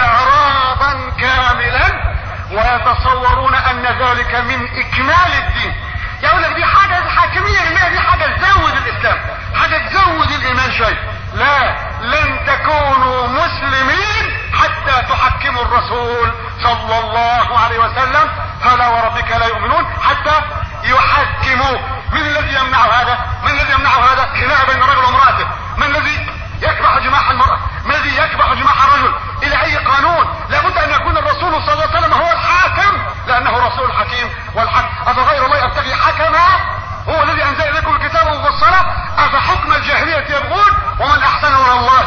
اعراضا كاملا ويتصورون ان ذلك من اكمال الدين يقول لك دي حاجة الحاكمية اللي دي حاجة تزود الاسلام حاجة تزود الايمان شوية لا لن تكونوا مسلمين حتى تحكموا الرسول صلى الله عليه وسلم فلا وربك لا يؤمنون حتى يحكموا من الذي يمنع هذا من الذي يمنع هذا خلاف بين الرجل وامرأته من الذي يكبح جماح المرأة من الذي يكبح جماح الرجل الى اي قانون لابد ان يكون الرسول صلى الله عليه وسلم هو الحاكم لانه رسول حكيم والحق افغير الله يبتغي حكما هو الذي انزل اليكم الكتاب مفصلا افحكم الجاهلية يبغون ومن احسن من الله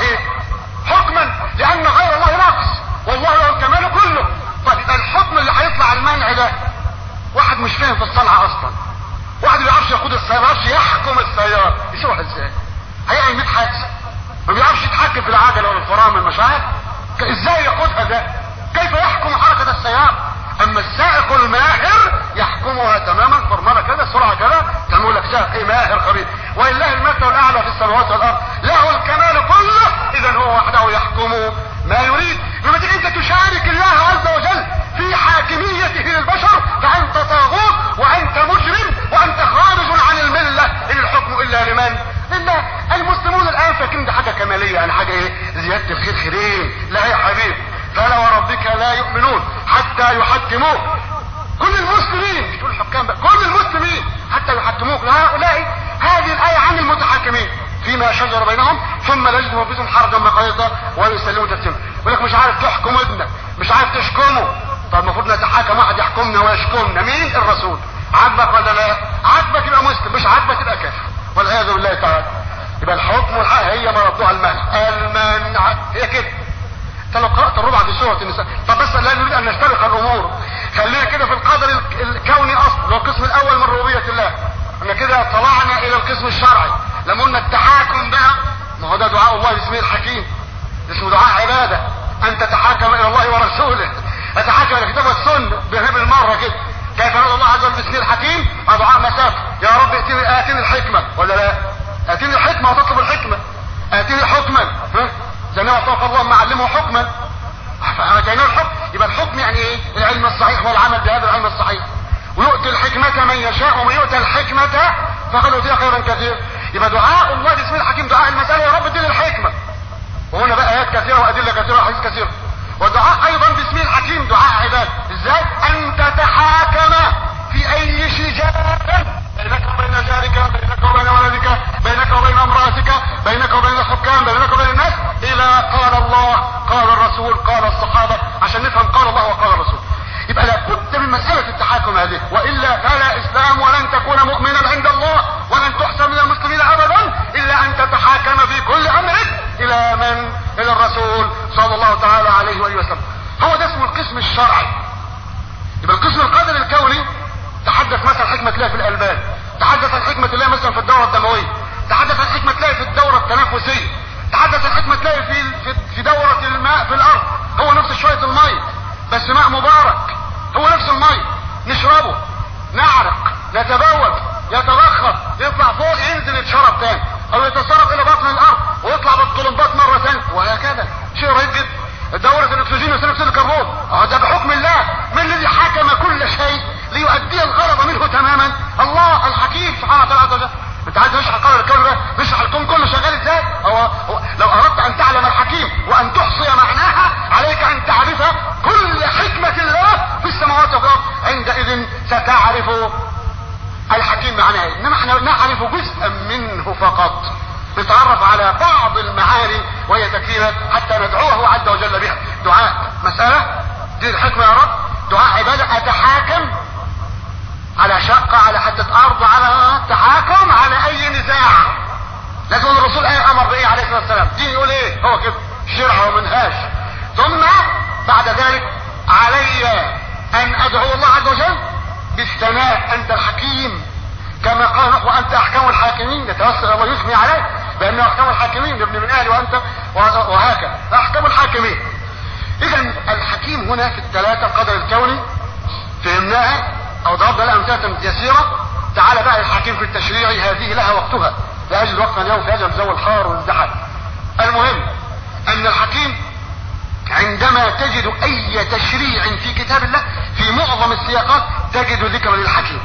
حكما لان غير الله ناقص والله له الكمال كله طيب الحكم اللي هيطلع المنع ده واحد مش فاهم في الصنعة اصلا واحد ما بيعرفش يقود السيارة ما بيعرفش يحكم السيارة يسويها ازاي هيعمل 100 حادثة ما بيعرفش يتحكم في العجلة ولا الفرامل مش عارف ازاي يقودها ده كيف يحكم حركة السيارة اما السائق الماهر يحكمها تماما فرملة كده سرعة كده تعمل لك سائق ايه ماهر خبير ولله المثل الاعلى في السماوات والارض له الكمال كله اذا هو وحده يحكم ما يريد لما تيجي انت تشارك الله عز وجل في حاكميته للبشر فانت طاغوت وانت مجرم وانت خارج عن المله ان الحكم الا لمن لله المسلمون الان فاكرين دي حاجه كماليه يعني حاجه ايه زياده الخير خيرين لا يا حبيبي فلا وربك لا يؤمنون حتى يحكموك كل المسلمين مش تقول الحكام بقى كل المسلمين حتى يحكموك لهؤلاء هذه الايه عن المتحكمين فيما شجر بينهم ثم لا يجدوا انفسهم حرجا ما قضيت ويسلموا تسليما يقول لك مش عارف تحكم ابنك مش عارف تشكمه طب المفروض نتحاكم واحد يحكمنا ويشكمنا مين الرسول عاجبك ولا لا عاجبك يبقى مسلم مش عاجبك يبقى كافر والعياذ بالله تعالى يبقى الحكم والحق هي مردوها المنع المنع هي كده انت لو قرات الربع في سوره النساء طب بس لا نريد ان نستبق الامور خلينا كده في القدر الكوني اصلا اللي هو القسم الاول من ربوبيه الله احنا كده طلعنا الى القسم الشرعي لما قلنا التحاكم بقى ما هو ده دعاء الله باسمه الحكيم اسمه دعاء عباده ان تتحاكم الى الله ورسوله اتحاكم الى الكتاب والسنه بالمره كده كيف يرد الله عز وجل باسمه الحكيم دعاء مسافه يا رب اتني اتني الحكمه ولا لا اتني الحكمه وتطلب الحكمه اتني حكما ها زي ما اعطاك الله ما علمه حكما فاتيناه الحكم يبقى الحكم يعني ايه العلم الصحيح والعمل بهذا العلم الصحيح ويؤتي الحكمة من يشاء ومن يؤتى الحكمة فقد اوتي خيرا كثيرا يبقى دعاء الله باسم الحكيم دعاء المسألة يا رب اديني الحكمة وهنا بقى ايات كثيرة وادلة كثيرة وحديث كثيرة ودعاء ايضا باسم الحكيم دعاء عباد ازاي ان تتحاكم في اي شجاع بينك وبين جارك بينك وبين ولدك بينك وبين امرأتك بينك وبين الحكام بينك وبين الناس الى قال الله قال الرسول قال الصحابة عشان نفهم قال الله وقال الرسول يبقى لابد من مسألة التحاكم هذه وإلا فلا إسلام ولن تكون مؤمنا عند الله ولن تحسن من المسلمين أبدا إلا أن تتحاكم في كل أمرك إلى من؟ إلى الرسول صلى الله تعالى عليه وآله وسلم هو ده اسمه القسم الشرعي يبقى القسم القدري الكوني تحدث مثلا حكمة الله في الألبان تحدث عن حكمة الله مثلا في الدورة الدموية تحدث عن حكمة الله في الدورة التنفسية تحدث عن حكمة الله في في دورة الماء في الأرض هو نفس شوية المية بس ماء مبارك هو نفس المية نشربه نعرق نتبول يتبخر يطلع فوق ينزل يتشرب تاني او يتسرب الى بطن الارض ويطلع بالطلمبات مرة ثانية وهكذا شيء رهيب جدا دورة الاكسجين وثاني اكسيد الكربون اه ده بحكم الله من الذي حكم كل شيء ليؤدي الغرض منه تماما الله الحكيم سبحانه وتعالى عز وجل انت عايز نشرح القدر الكون ده نشرح الكون كله شغال ازاي هو, هو لو اردت ان تعلم الحكيم وان تحصي معناها عليك ان تعرف كل حكمة الله في السماوات والارض عندئذ ستعرف الحكيم معناه انما احنا نعرف جزءا منه فقط نتعرف على بعض المعاني وهي تكليمات حتى ندعوه عز وجل بها دعاء مسألة دي الحكمة يا رب دعاء عبادة اتحاكم على شقة على حتة ارض على تحاكم على اي نزاع لازم الرسول ايه امر بايه عليه الصلاة والسلام دين يقول ايه هو كده شرع ومنهاج ثم بعد ذلك علي ان ادعو الله عز وجل بالثناء انت الحكيم كما قال وانت احكام الحاكمين يتوسل الله يثني عليه بانه احكام الحاكمين ابن من اهلي وانت وهكذا احكام الحاكمين اذا الحكيم هنا في الثلاثه القدر الكوني فهمناها او ضربنا لها امثله يسيره تعال بقى الحكيم في التشريع هذه لها وقتها لاجل وقتنا اليوم في هذا الجو الحار والزحل المهم ان الحكيم عندما تجد اي تشريع في كتاب الله في معظم السياقات تجد ذكر للحكيم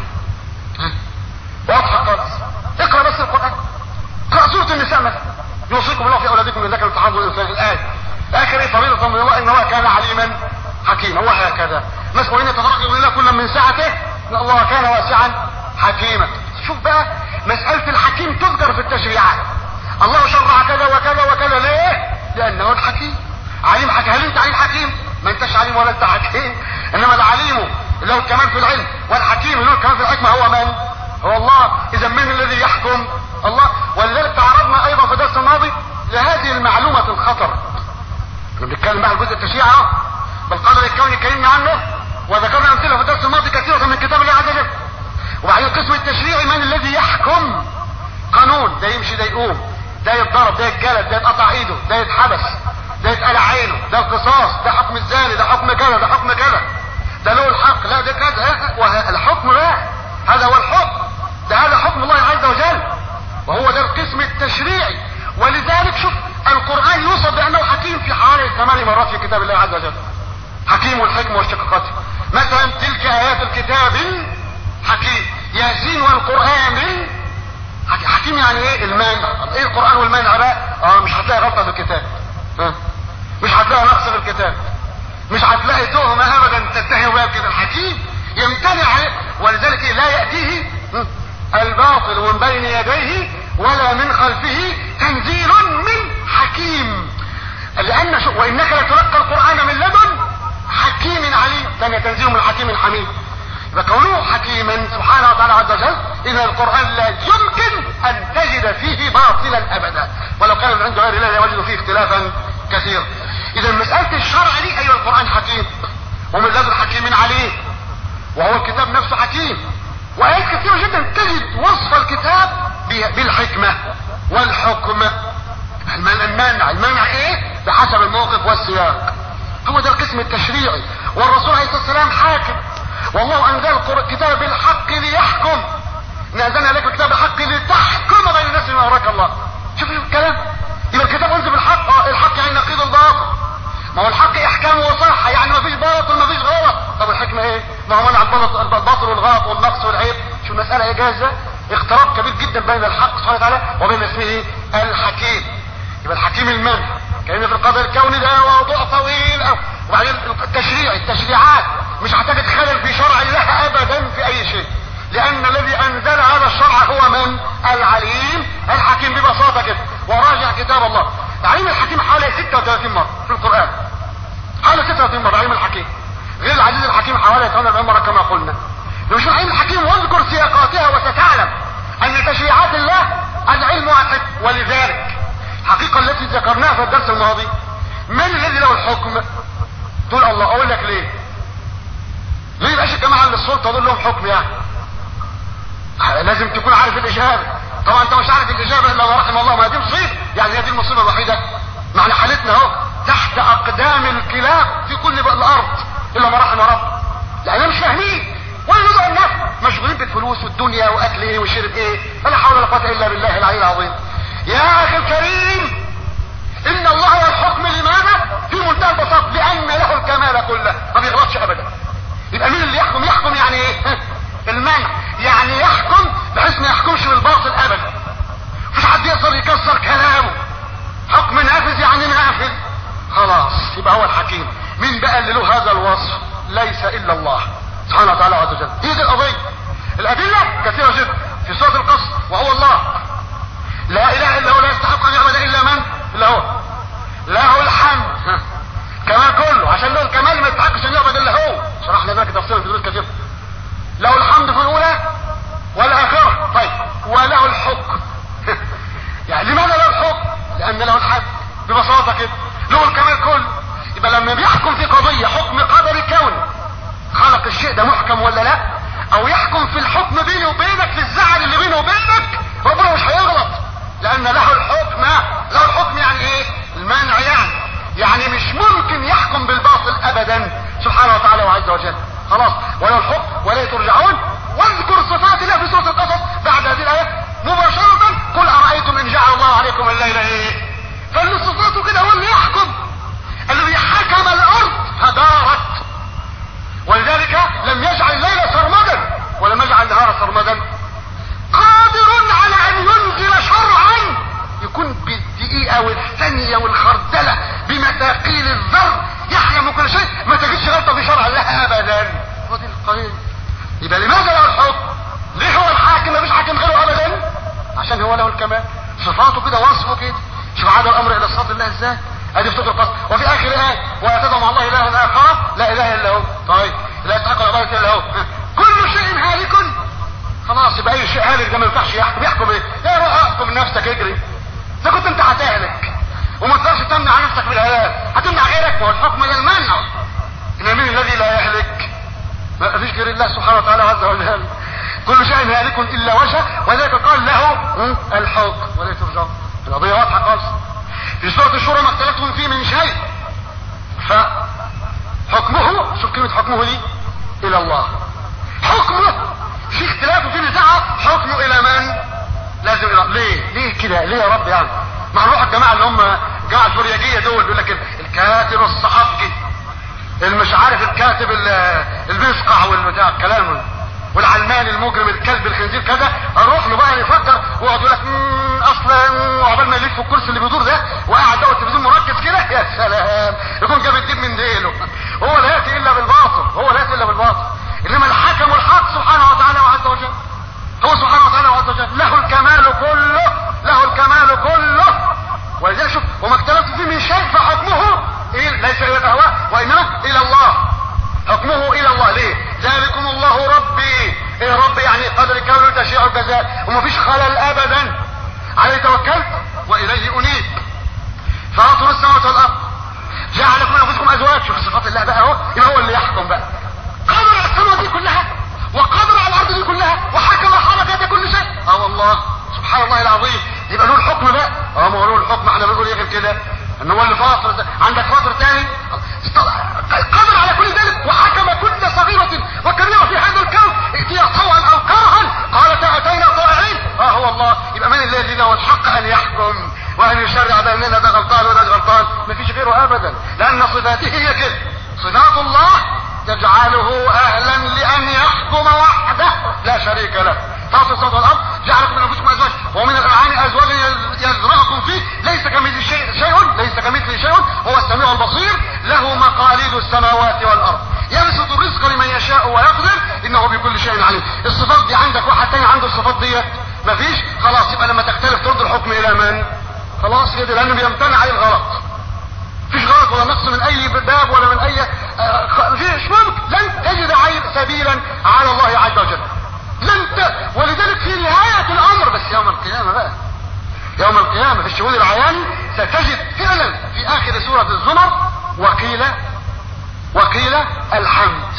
واضحه خالص اقرا بس القران اقرا سوره النساء مثلا يوصيكم الله في اولادكم من ذكر التحظ الانسان الايه اخر ايه فريضه من الله ان الله كان عليما حكيما وهكذا مسؤولين يتفرقوا الله كل من سعته ان الله كان واسعا حكيما شوف بقى مساله الحكيم تذكر في التشريعات الله شرع كذا وكذا وكذا ليه لانه الحكيم عليم حكيم هل انت عليم حكيم ما انتش عليم ولا انت حكيم انما العليم له الكمال في العلم والحكيم له الكمال في الحكمه هو من هو الله اذا من الذي يحكم الله ولذلك تعرضنا ايضا في الدرس الماضي لهذه المعلومه الخطر احنا بنتكلم بقى الجزء التشريعي اهو بالقدر الكوني اتكلمنا عنه وذكرنا امثله في الدرس الماضي كثيره من كتاب الله عز وجل وبعدين القسم التشريعي من الذي يحكم قانون ده يمشي ده يقوم ده يتضرب ده يتجلد ده يتقطع ايده ده يتحبس ده يتقلع عينه ده القصاص ده حكم الزاني ده حكم كذا ده حكم كذا ده له الحق لا ده كذا والحكم بقى هذا هو الحكم ده هذا حكم الله عز وجل وهو ده القسم التشريعي ولذلك شوف القرآن يوصف بأنه حكيم في حوالي ثمان مرات في كتاب الله عز وجل حكيم والحكم واشتقاقاته مثلا تلك آيات الكتاب حكيم ياسين والقرآن حكيم يعني ايه المانع ايه القرآن والمانع بقى اه مش هتلاقي غلطة في الكتاب اه مش هتلاقي نقص في الكتاب مش هتلاقي تهمة ابدا تتهم بها كده الحكيم يمتنع عليه ولذلك إيه لا يأتيه الباطل من بين يديه ولا من خلفه تنزيل من حكيم لأن شو وإنك لتلقى القرآن من لدن حكيم عليم ثانية تنزيل من حكيم حميد يبقى كونه حكيما سبحانه وتعالى عز وجل إن القرآن لا يمكن أن تجد فيه باطلا أبدا ولو كان من عند غير الله يوجد فيه اختلافا كثيرا إذا مسألة الشرع دي أيوة القرآن حكيم ومن لدن حكيم عليه وهو الكتاب نفسه حكيم وآيات كثيرة جدا تجد وصف الكتاب بالحكمة والحكم المنع المنع ايه بحسب الموقف والسياق هو ده القسم التشريعي والرسول عليه الصلاة والسلام حاكم والله انزل الكتاب بالحق ليحكم نزلنا عليك الكتاب بالحق لتحكم بين الناس بما اراك الله شوف الكلام يبقى الكتاب انزل بالحق اه الحق يعني نقيض الباطل ما هو الحق احكام وصح يعني ما فيش باطل ما فيش غلط طب الحكمه ايه ما هو منع الباطل والغلط والنقص والعيب شو المساله اجازه اقتراب كبير جدا بين الحق سبحانه وتعالى وبين اسمه الحكيم يبقى الحكيم المنع كلمه في القدر الكوني ده موضوع طويل أو. وبعدين التشريع التشريعات مش هتجد خلل في شرع الله ابدا في اي شيء لان الذي انزل هذا الشرع هو من العليم الحكيم ببساطه كده وراجع كتاب الله عليم الحكيم حوالي 36 مره في القران حوالي 36 مره عليم الحكيم غير العزيز الحكيم حوالي 48 مره كما قلنا لو مش عليم الحكيم واذكر سياقاتها وستعلم ان تشريعات الله العلم واحد ولذلك الحقيقه التي ذكرناها في الدرس الماضي من الذي له الحكم تقول الله اقول لك ليه ليه يبقاش الجماعه اللي السلطه دول لهم حكم يعني لازم تكون عارف الاجابه طبعا انت مش عارف الاجابه الا ما رحم الله ما دي مصيبه يعني هي دي المصيبه الوحيده معنى حالتنا اهو تحت اقدام الكلاب في كل الارض الا ما رحم رب لان مش فاهمين ولا يدعوا الناس مشغولين بالفلوس والدنيا واكل ايه وشرب ايه ولا حول ولا قوه الا بالله العلي العظيم يا اخي الكريم ان الله والحكم لماذا في منتهى البساطه لان له الكمال كله ما بيغلطش ابدا يبقى مين اللي يحكم يحكم يعني ايه المنع يعني يحكم بحيث ما يحكمش بالباطل ابدا مفيش حد يقدر يكسر كلامه حكم نافذ يعني نافذ خلاص يبقى هو الحكيم مين بقى اللي له هذا الوصف ليس الا الله سبحانه وتعالى عز وجل هي دي القضيه الادله كثيره جدا في سوره القصر وهو الله لا اله الا هو لا يستحق ببساطة كده له الكمال كله يبقى لما بيحكم في قضية حكم قدري كوني خلق الشيء ده محكم ولا لا او يحكم في الحكم بيني وبينك في الزعل اللي بيني وبينك ربنا مش هيغلط لان له الحكم له الحكم يعني ايه المنع يعني يعني مش ممكن يحكم بالباطل ابدا سبحانه وتعالى وعز وجل خلاص ولا الحكم ولا ترجعون واذكر صفات الله في سوره القصص بعد هذه الايه مباشره قل ارايتم ان جعل الله عليكم الليل ايه فاللي صفاته كده هو اللي يحكم الذي حكم الارض فدارت ولذلك لم يجعل الليل سرمدا ولم يجعل النهار سرمدا قادر على ان ينزل شرعا يكون بالدقيقة والثانية والخردلة بمثاقيل الذر يحلم كل شيء ما تجدش غلطة في شرع الله ابدا ودي القضية يبقى لماذا له الحكم ليه هو الحاكم ما فيش حاكم غيره ابدا عشان هو له الكمال صفاته كده وصفه كده شوف عاد الامر الى صفات الله ازاي ادي في القصد وفي اخر ايه ولا تدعوا مع الله الها اخر لا اله الا هو طيب لا يستحق العباده الا هو كل شيء هالك خلاص يبقى اي شيء هالك ده ما ينفعش يحكم يحكم ايه يا روح احكم نفسك اجري اذا كنت انت هتهلك وما تقدرش تمنع نفسك من الهلاك هتمنع غيرك والحكم للمنع ان مين الذي لا يهلك ما فيش غير الله سبحانه وتعالى عز وجل كل شيء هالك الا وجهه وذلك قال له الحكم ولا ترجع القضيه واضحه خالص في سوره الشورى ما اختلفتم فيه من شيء فحكمه شوف كلمه حكمه دي الى الله حكمه في اختلاف وفي نزاع حكمه الى من لازم الى ليه ليه كده ليه يا رب يعني مع نروح الجماعه اللي هم الجماعه الفرياجيه دول بيقول لك الكاتب الصحفي المش عارف الكاتب المسقع والبتاع الكلام والعلمان المجرم الكلب الخنزير كذا اروح له بقى يفكر ويقعد يقول لك اصلا وعقبال ما يلف الكرسي اللي بيدور ده وقاعد ده التلفزيون مركز كده يا سلام يكون جاب الدين من ديله هو لا ياتي الا بالباطل هو لا ياتي الا بالباطل انما الحكم الحق سبحانه وتعالى وعز وجل هو سبحانه وتعالى وعز وجل له الكمال كله له الكمال كله ولذلك شوف وما اختلفت فيه من شيء فحكمه إيه ليس الى الاهواء وانما الى الله حكمه الى الله ليه ذلكم الله ربي ايه ربي يعني قدر كونه تشيع الجزاء ومفيش خلل ابدا عليه توكلت واليه انيب فاطر السماوات والارض جعل لكم انفسكم ازواج شوف صفات الله بقى اهو يبقى هو اللي يحكم بقى قدر على السماء دي كلها وقدر على الارض دي كلها وحكم حركات كل شيء اه والله سبحان الله العظيم يبقى له الحكم بقى اه ما هو له الحكم احنا بنقول ايه غير كده ان هو اللي فاطر عندك فاطر تاني قدر على كل ذلك وحكم كل صغيرة وكبيرة في هذا الكون ائتيا طوعا او كرها قالت اتينا طائعين اه هو الله يبقى من الذي له الحق ان يحكم وان يشرع بيننا ده غلطان وده غلطان مفيش غيره ابدا لان صفاته هي كده صفات الله تجعله اهلا لان يحكم وحده لا شريك له فاطر السماوات والارض جعلكم من انفسكم ازواج ومن الانعام ازواجا يزرعكم فيه ليس كمثل شيء شيء ليس كمثل شيء هو السميع البصير له مقاليد السماوات والارض يبسط الرزق لمن يشاء ويقدر انه بكل شيء عليم الصفات دي عندك واحد تاني عنده الصفات ديت مفيش خلاص يبقى لما تختلف ترد الحكم الى من خلاص كده لانه بيمتنع عليه الغلط مفيش غلط ولا نقص من اي باب ولا من اي آه مفيش ممكن لن تجد عيب سبيلا على الله عز وجل لن ت... ولذلك في نهاية الامر بس يوم القيامة بقى يوم القيامة في الشهود العيان ستجد فعلا في اخر سورة الزمر وقيل وقيل الحمد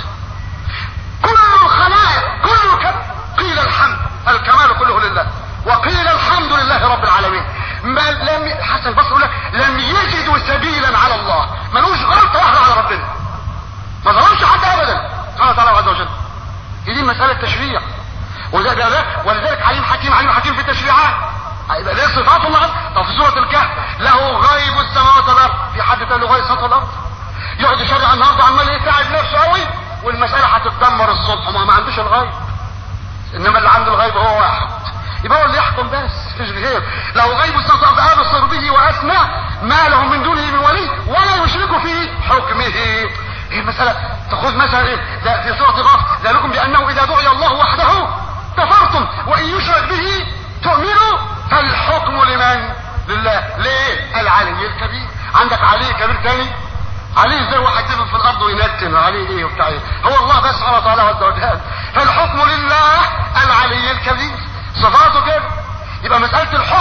كل الخلائق كل كم قيل الحمد الكمال كله لله وقيل الحمد لله رب العالمين ما لم حسن البصري يقول لك لم يجدوا سبيلا على الله ملوش غلطه واحده على ربنا ما ظلمش حد ابدا قال تعالى عز وجل دي مساله تشريع وده ده ولذلك عليم حكيم عليم حكيم في التشريعات يبقى ليه صفات الله طب في سوره الكهف له غيب السماوات والارض في حد تاني له غيب السماوات والارض يقعد يشرع النهارده عمال يتعب نفسه قوي والمساله هتتدمر الصبح ما, ما عندوش الغيب انما اللي عنده الغيب هو واحد يبقى هو اللي يحكم بس مفيش غير لو غيب السماوات والارض ابصر به واسمع ما لهم من دونه من ولي ولا يشرك في حكمه ايه مسألة تخذ مثلا ايه ده في سورة غاف ذلكم بأنه إذا دعي الله وحده كفرتم وإن يشرك به تؤمنوا فالحكم لمن لله ليه العلي الكبير عندك علي كبير تاني عليه ازاي واحد يدفن في الارض وينتن عليه ايه وبتاع ايه هو الله بس سبحانه وتعالى عز وجل فالحكم لله العلي الكبير صفاته كده يبقى مسألة الحكم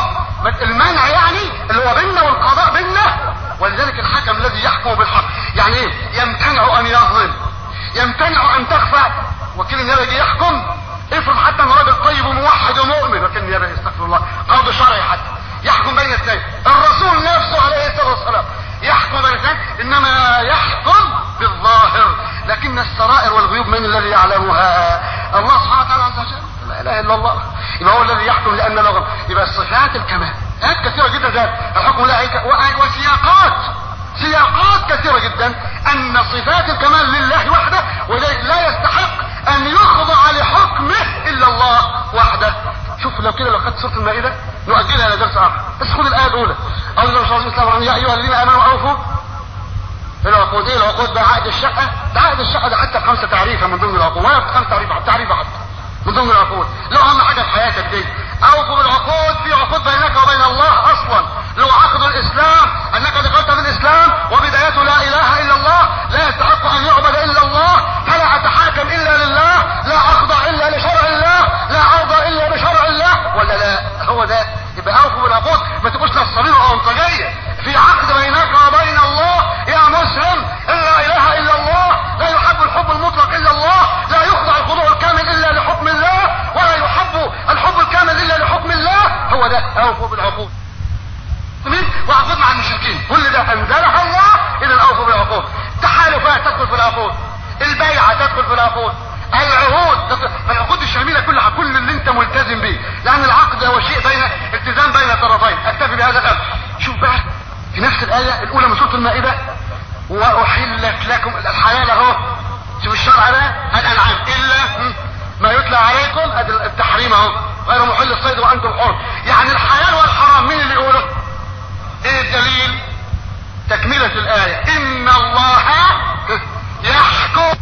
المنع يعني اللي هو بيننا والقضاء بيننا ولذلك الحكم الذي يحكم بالحق يعني ايه يمتنع ان يظلم يمتنع ان تخفى وكيل النيابه يجي يحكم افرض حتى ان راجل طيب وموحد ومؤمن وكيل النيابه استغفر الله قاضي شرعي حتى يحكم بين اثنين الرسول نفسه عليه الصلاه والسلام يحكم بين اثنين انما يحكم بالظاهر لكن السرائر والغيوب من الذي يعلمها الله سبحانه وتعالى عز وجل لا اله الا الله يبقى هو الذي يحكم لان له يبقى الصفات الكمال آيات كثيره جدا ذات الحكم لا وسياقات سياقات كثيره جدا ان صفات الكمال لله وحده وذلك لا يستحق ان يخضع لحكمه الا الله وحده شوف لو كده لو خدت سوره المائده نؤجلها الى درس اخر بس خد الايه الاولى قال الله صلى الله عليه وسلم يا ايها الذين امنوا اوفوا العقود ايه العقود ده عقد الشقه ده عقد الشقه ده حتى خمسه تعريفه من ضمن العقود ولا خمسه تعريفه تعريفه حتى من ضمن العقود لو اهم حاجه في حياتك دي اوفوا بالعقود في عقود بينك وبين الله اصلا لو عقد الاسلام انك دخلت في الاسلام وبدايته لا اله الا الله لا يستحق ان يعبد الا الله فلا اتحاكم الا لله لا اخضع الا لشرع الله لا ارضى الا بشرع الله ولا لا هو ده يبقى اوفوا بالعقود ما تبقوش نصابين او انطجيه في عقد بينك وبين الله يا مسلم لا اله الا الله لا يحب الحب المطلق الا الله لا يخضع الخضوع الكامل الا لحكم الله ولا يحب الحب الكامل الا لحكم الله هو ده اوفوا بالعقود وعقود مع المشركين كل ده انزلها الله اذا اوفوا بالعقود تحالفات تدخل في العقود البيعه تدخل في العقود العهود العقود الشامله كلها كل اللي انت ملتزم به لان العقد هو شيء بين التزام بين الطرفين اكتفي بهذا الامر شوف بقى في نفس الايه الاولى من سوره المائده واحلت لكم الحلال اهو شوف الشرع ده الانعام الا ما يتلى عليكم التحريم اهو غير محل الصيد وانتم حر يعني الحلال والحرام مين اللي يقوله ايه الدليل تكملة الآية إن الله يحكم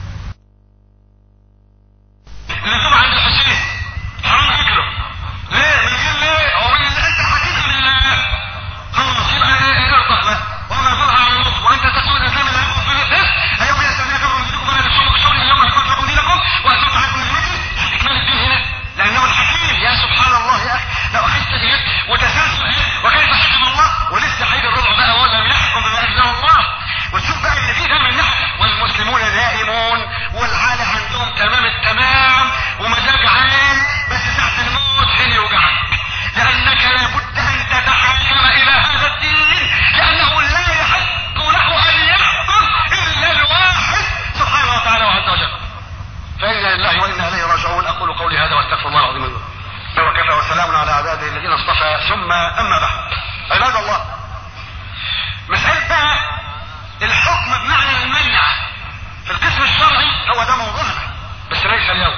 اللزوم عند الحسين حرام ياكله ليه من غير ليه هو من اللي انت حكيته لله خلاص يبقى ايه ارضى بقى وما ظهر على المخ وانت تسوي الاسلام لا يكون فيه الفسق اليوم يستمر كفر من دينكم فلا تشركوا بشر اليوم يكون لكم دينكم واتممت عليكم نعمتي اكمال الدين هنا لانه الحكيم يا سبحان الله يا اخي لو احس ايه وتسلسل ايه وكيف حكم الله ولسه حيد الربع بقى ولم يحكم بما انزل الله وتشوف بقى اللي فيه ده من ناحيه والمسلمون دائمون والحاله عندهم تمام التمام ومزاج عام بس ساعه الموت حين يوجعك لانك لابد ان تتحكم الى هذا الدين لانه لا يحق له ان يحكم الا الواحد سبحانه وتعالى وعز وجل فإنا لله وإنا إليه راجعون أقول قولي هذا وأستغفر الله العظيم لي وكفى وسلام على عباده الذين اصطفى ثم أما بعد عباد الله مسألة بقى الحكم بمعنى المنع في القسم الشرعي هو ده موضوعنا بس ليس اليوم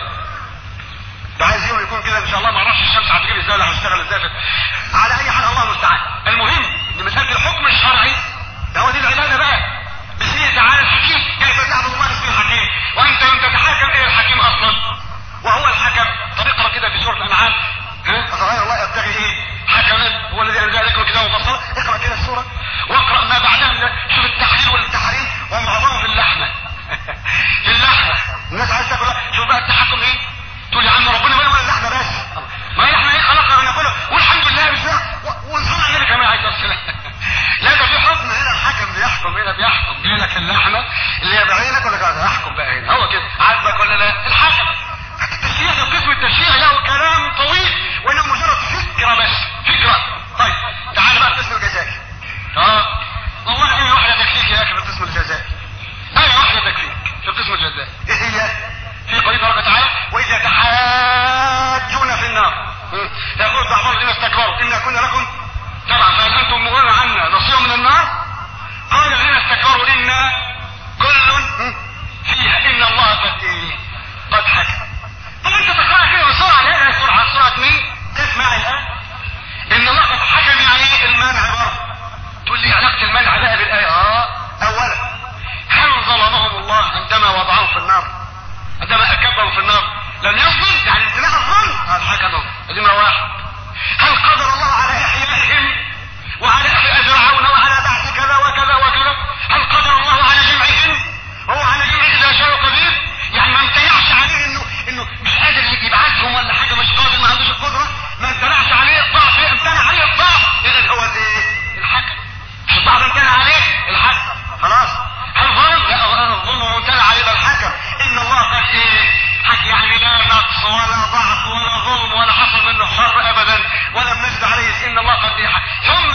ده عايز يوم يكون كده ان شاء الله ما اعرفش الشمس هتجيب ازاي ولا هتشتغل ازاي على اي حال الله المستعان المهم ان مساله الحكم الشرعي ده هو دي العباده بقى باسمه تعالى الحكيم كيف تعبد الله اسمه الحكيم وانت لم تتحاكم الى الحكيم اصلا وهو الحكم طب اقرا كده في سوره الانعام ها فغير الله يبتغي ايه حكما هو الذي انزل لكم الكتاب مفصلا اقرا كده السوره واقرا ما بعدها شوف التحليل والتحريم ومعظمه في اللحمه في اللحمه الناس عايزه تاكل شوف بقى التحكم ايه تقول يا عم ربنا ما يقول اللحمه بس ما احنا ايه خلقنا وناكلها والحمد لله بس ونصلي النبي كمان عايز السلام لا ده في حكم هنا الحكم بيحكم هنا بيحكم لك اللحمه اللي هي بعينك ولا كده احكم بقى هنا هو كده عاجبك ولا لا الحكم التشريع ده قسم التشريع له كلام طويل وانه مجرد فكره بس فكره طيب تعال بقى القسم الجزائي اه والله ايه واحده تكفيك يا اخي في القسم الجزائي ايه واحده تكفيك في القسم الجزائي ايه هي في قوله الله تعالى واذا تحاجون في النار يقول بعض الذين استكبروا انا كنا لكم طبعا فهل انتم مغنون عنا نصيب من النار قال الذين استكبروا انا كل فيها ان الله قد ايه قد حكم طب انت تقرا كده بسرعه ليه سرعه سرعه مين اسمع الان ان الله قد حكم يعني ايه المنع برضه تقول لي علاقه المنع بقى بالايه اه اولا هل ظلمهم الله عندما وضعهم في النار عندما اكبهم في النار لم يظلم يعني امتناع الظلم قال حكمهم دي واحد هل قدر الله على احيائهم وعلى احياء فرعون وعلى بعث كذا وكذا وكذا هل قدر الله على جمعهم وهو على جمع اذا شاء قدير يعني ما امتنعش عليه انه انه مش قادر يبعثهم ولا حاجه مش قادر ما عندوش القدره ما امتنعش عليه الضعف امتنع عليه الضعف نقص ولا ضعف ولا ظلم ولا حصل منه شر ابدا ولم نجد عليه ان الله قد ثم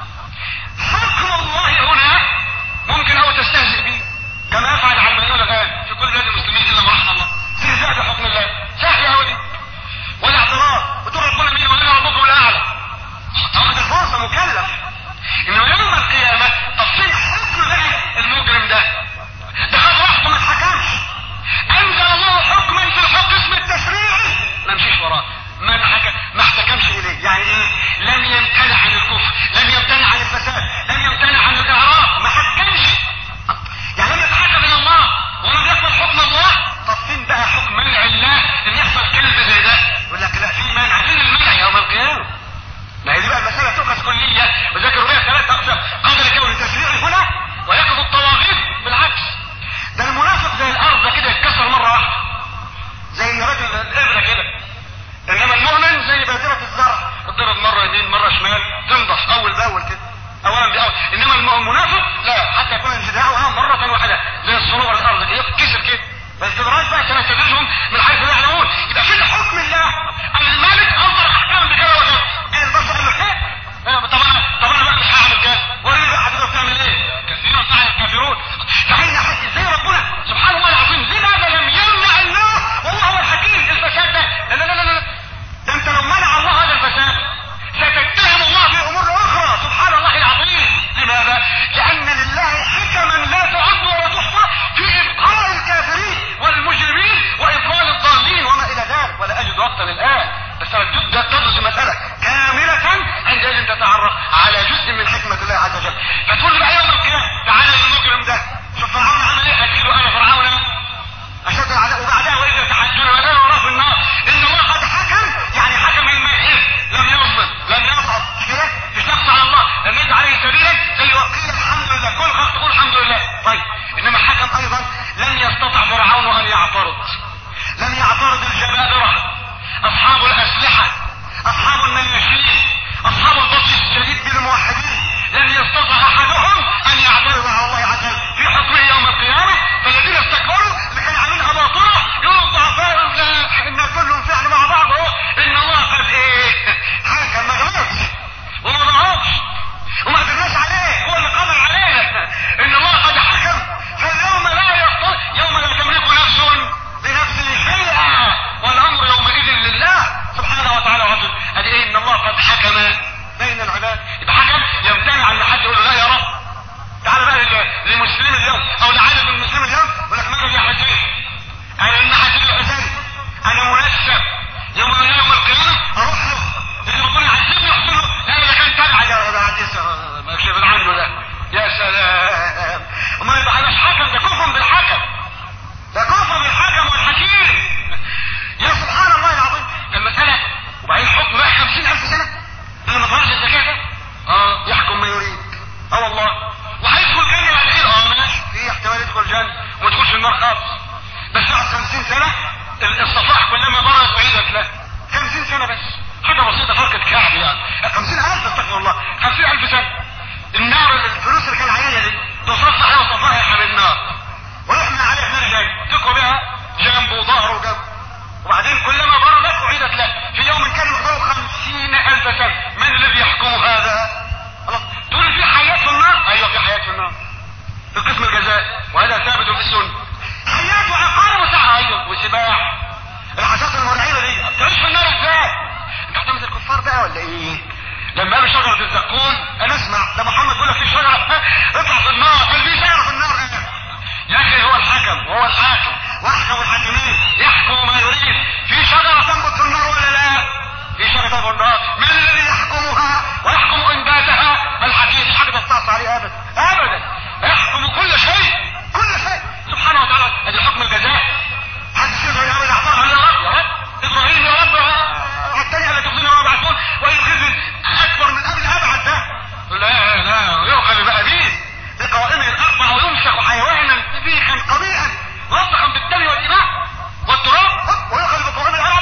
حكم الله هنا ممكن او تستهزئ به كما يفعل العلمانيون الان في كل بلاد المسلمين الا ما رحم الله استهزاء بحكم الله سهل يا ولي ولا اعتراض وتقول ربنا مين ولا ربكم الاعلى طبعا ده فرصه مكلف انما يوم القيامه تصير حكم بقى المجرم ده ده خد راحته ما اتحكمش انزل الله حكما في الحكم اسم التشريع ما مشيش وراه ما انحكم ما احتكمش اليه يعني ايه لم يمتنع عن الكفر لم يمتنع عن الفساد لم يمتنع عن الاعراض ما حكمش يعني لم يتحكم الى الله ولم يقبل حكم الله طب فين بقى حكم منع الله ان يحصل كلب زي ده يقول لك لا في منع فين المنع يوم القيامه ما هي دي بقى المساله تؤخذ كليه وذكروا بها ثلاث اقسام قدر كون التشريع هنا ويأخذ الطواغيت بالعكس ده المنافق زي الارض كده يتكسر مره واحده زي الرجل الابره كده انما المؤمن زي بادرة الزرع تضرب مرة يمين مرة شمال تنضف اول باول كده اولا باول انما المنافق لا حتى يكون انفداؤها مرة واحدة زي الصنوع الارض كده يتكسر كده بس تدرج بقى سنستدرجهم من حيث لا يعلمون يبقى في حكم الله ان المالك اصدر احكام بكذا وكذا ايه البشر قال له ايه طبعا طبعا بقى مش هعمل كده ولا بقى هتقدر تعمل ايه كثيرا فعل الكافرون فحين ازاي ربنا سبحان الله العظيم لماذا لم يمنع الله والله هو الحكيم الفساد ده لا لا لا لا ده انت لو منع الله هذا الفساد ستتهم الله في امور اخرى سبحان الله العظيم لماذا لان لله حكما لا تعد ولا تحصى في ابقاء الكافرين والمجرمين واضلال الضالين وما الى ذلك ولا اجد وقتا الان بس تبدا تدرس المساله كامله عندئذ تتعرف على جزء من حكمه الله عز وجل فتقول لي بقى يوم القيامه تعالى للمجرم ده شوف فرعون عمل ايه اكيد انا فرعون اشد العذاب وبعدها واذا تحجر ولا وراه في النار ان الله قد حكم يعني حكم ان ايه لم يظلم لم يصعد كده اشتق على الله لم يجعل عليه سبيلا زي وقيل الحمد لله كل خلق تقول الحمد لله طيب انما حكم ايضا لم يستطع فرعون ان يعترض لم يعترض الجبابره اصحاب الاسلحه اصحاب النياشين اصحاب البطش الشديد بالموحدين لم يستطع احدهم ان يعترض على الله عز وجل في حكمه يوم القيامه فالذين استكبروا لكي يعملها باطله يقولوا الضعفاء ان كلهم فعل مع بعض اهو ان الله قد ايه حكم ما غلطش وما ضعفش وما قدرناش عليه هو اللي قدر علينا ان الله قد حكم فاليوم لا يقتل يوم لا تملك نفس لنفسه شيئا والامر يومئذ لله سبحانه وتعالى وعزه ادي ايه ان الله قد حكم بين العباد يبقى حكم يمتنع عن حد يقول له لا يا رب تعال بقى للمسلم اليوم او لعدد من المسلمين اليوم يقول لك ماذا يا حسين انا ان حسين الحسين انا منسب يوم يوم القيامه اروح له اللي يقول يعذبني يحصل له لا اذا كان تبع يا ده حديث ما كشف عنه ده يا سلام وما يبقى مش حكم ده كفر بالحكم ده كفر بالحكم والحكيم يا سبحان الله العظيم المسألة وبعدين الحكم بقى 50000 سنة اللي ما طلعش الزكاة ده اه يحكم ما يريد اه والله وهيدخل جنة بعد كده اه ماشي في احتمال يدخل جنة وما يدخلش النار خالص بس بعد 50 سنة الصفائح كلما مرت وعيدت له 50 سنة بس حاجة بسيطة فرق كعب يعني 50000 استغفر الله 50000 سنة النار الفلوس اللي كان عليها دي تصفح عليها صفائح من النار ويحمل عليها نار جاي تكوى بها جنبه وظهره وجنبه وبعدين كلما بردت أعيدت له في يوم كان مقداره خمسين ألف سنة من الذي يحكم هذا؟ الله تقول في حياة في النار؟ أيوة في حياة في النار في قسم الجزاء وهذا ثابت في السنة حياة وعقار وسعة أيوة وسباح الحاجات المرعبة دي تعيش في النار ازاي؟ انت هتعمل الكفار بقى ولا ايه؟ لما قالوا شجرة الزقوم انا اسمع ده محمد بيقول لك في شجرة اطلع في النار قال في شجرة في النار ايه؟ يا اخي هو الحكم هو الحاكم واحكم الحاكمين يحكم ما يريد في شجرة تنبت في النار ولا لا في شجرة تنبت في النار من الذي يحكمها ويحكم انباتها الحكيم مش حاجة تستعصى عليه ابدا ابدا يحكم كل شيء كل شيء سبحانه وتعالى ادي حكم الجزاء حد يقدر يعمل اعطاها يا رب يا رب ابراهيم يا رب والتانية لا تخزنا وما بعثون ويخزن اكبر من قبل ابعد ده لا لا يؤخذ بقى بيه بقوائمه الاربع ويمسك حيوانا ذبيحا قبيحا ملصقا بالدم والدماء والتراب ويؤخذ بقوائم الاربع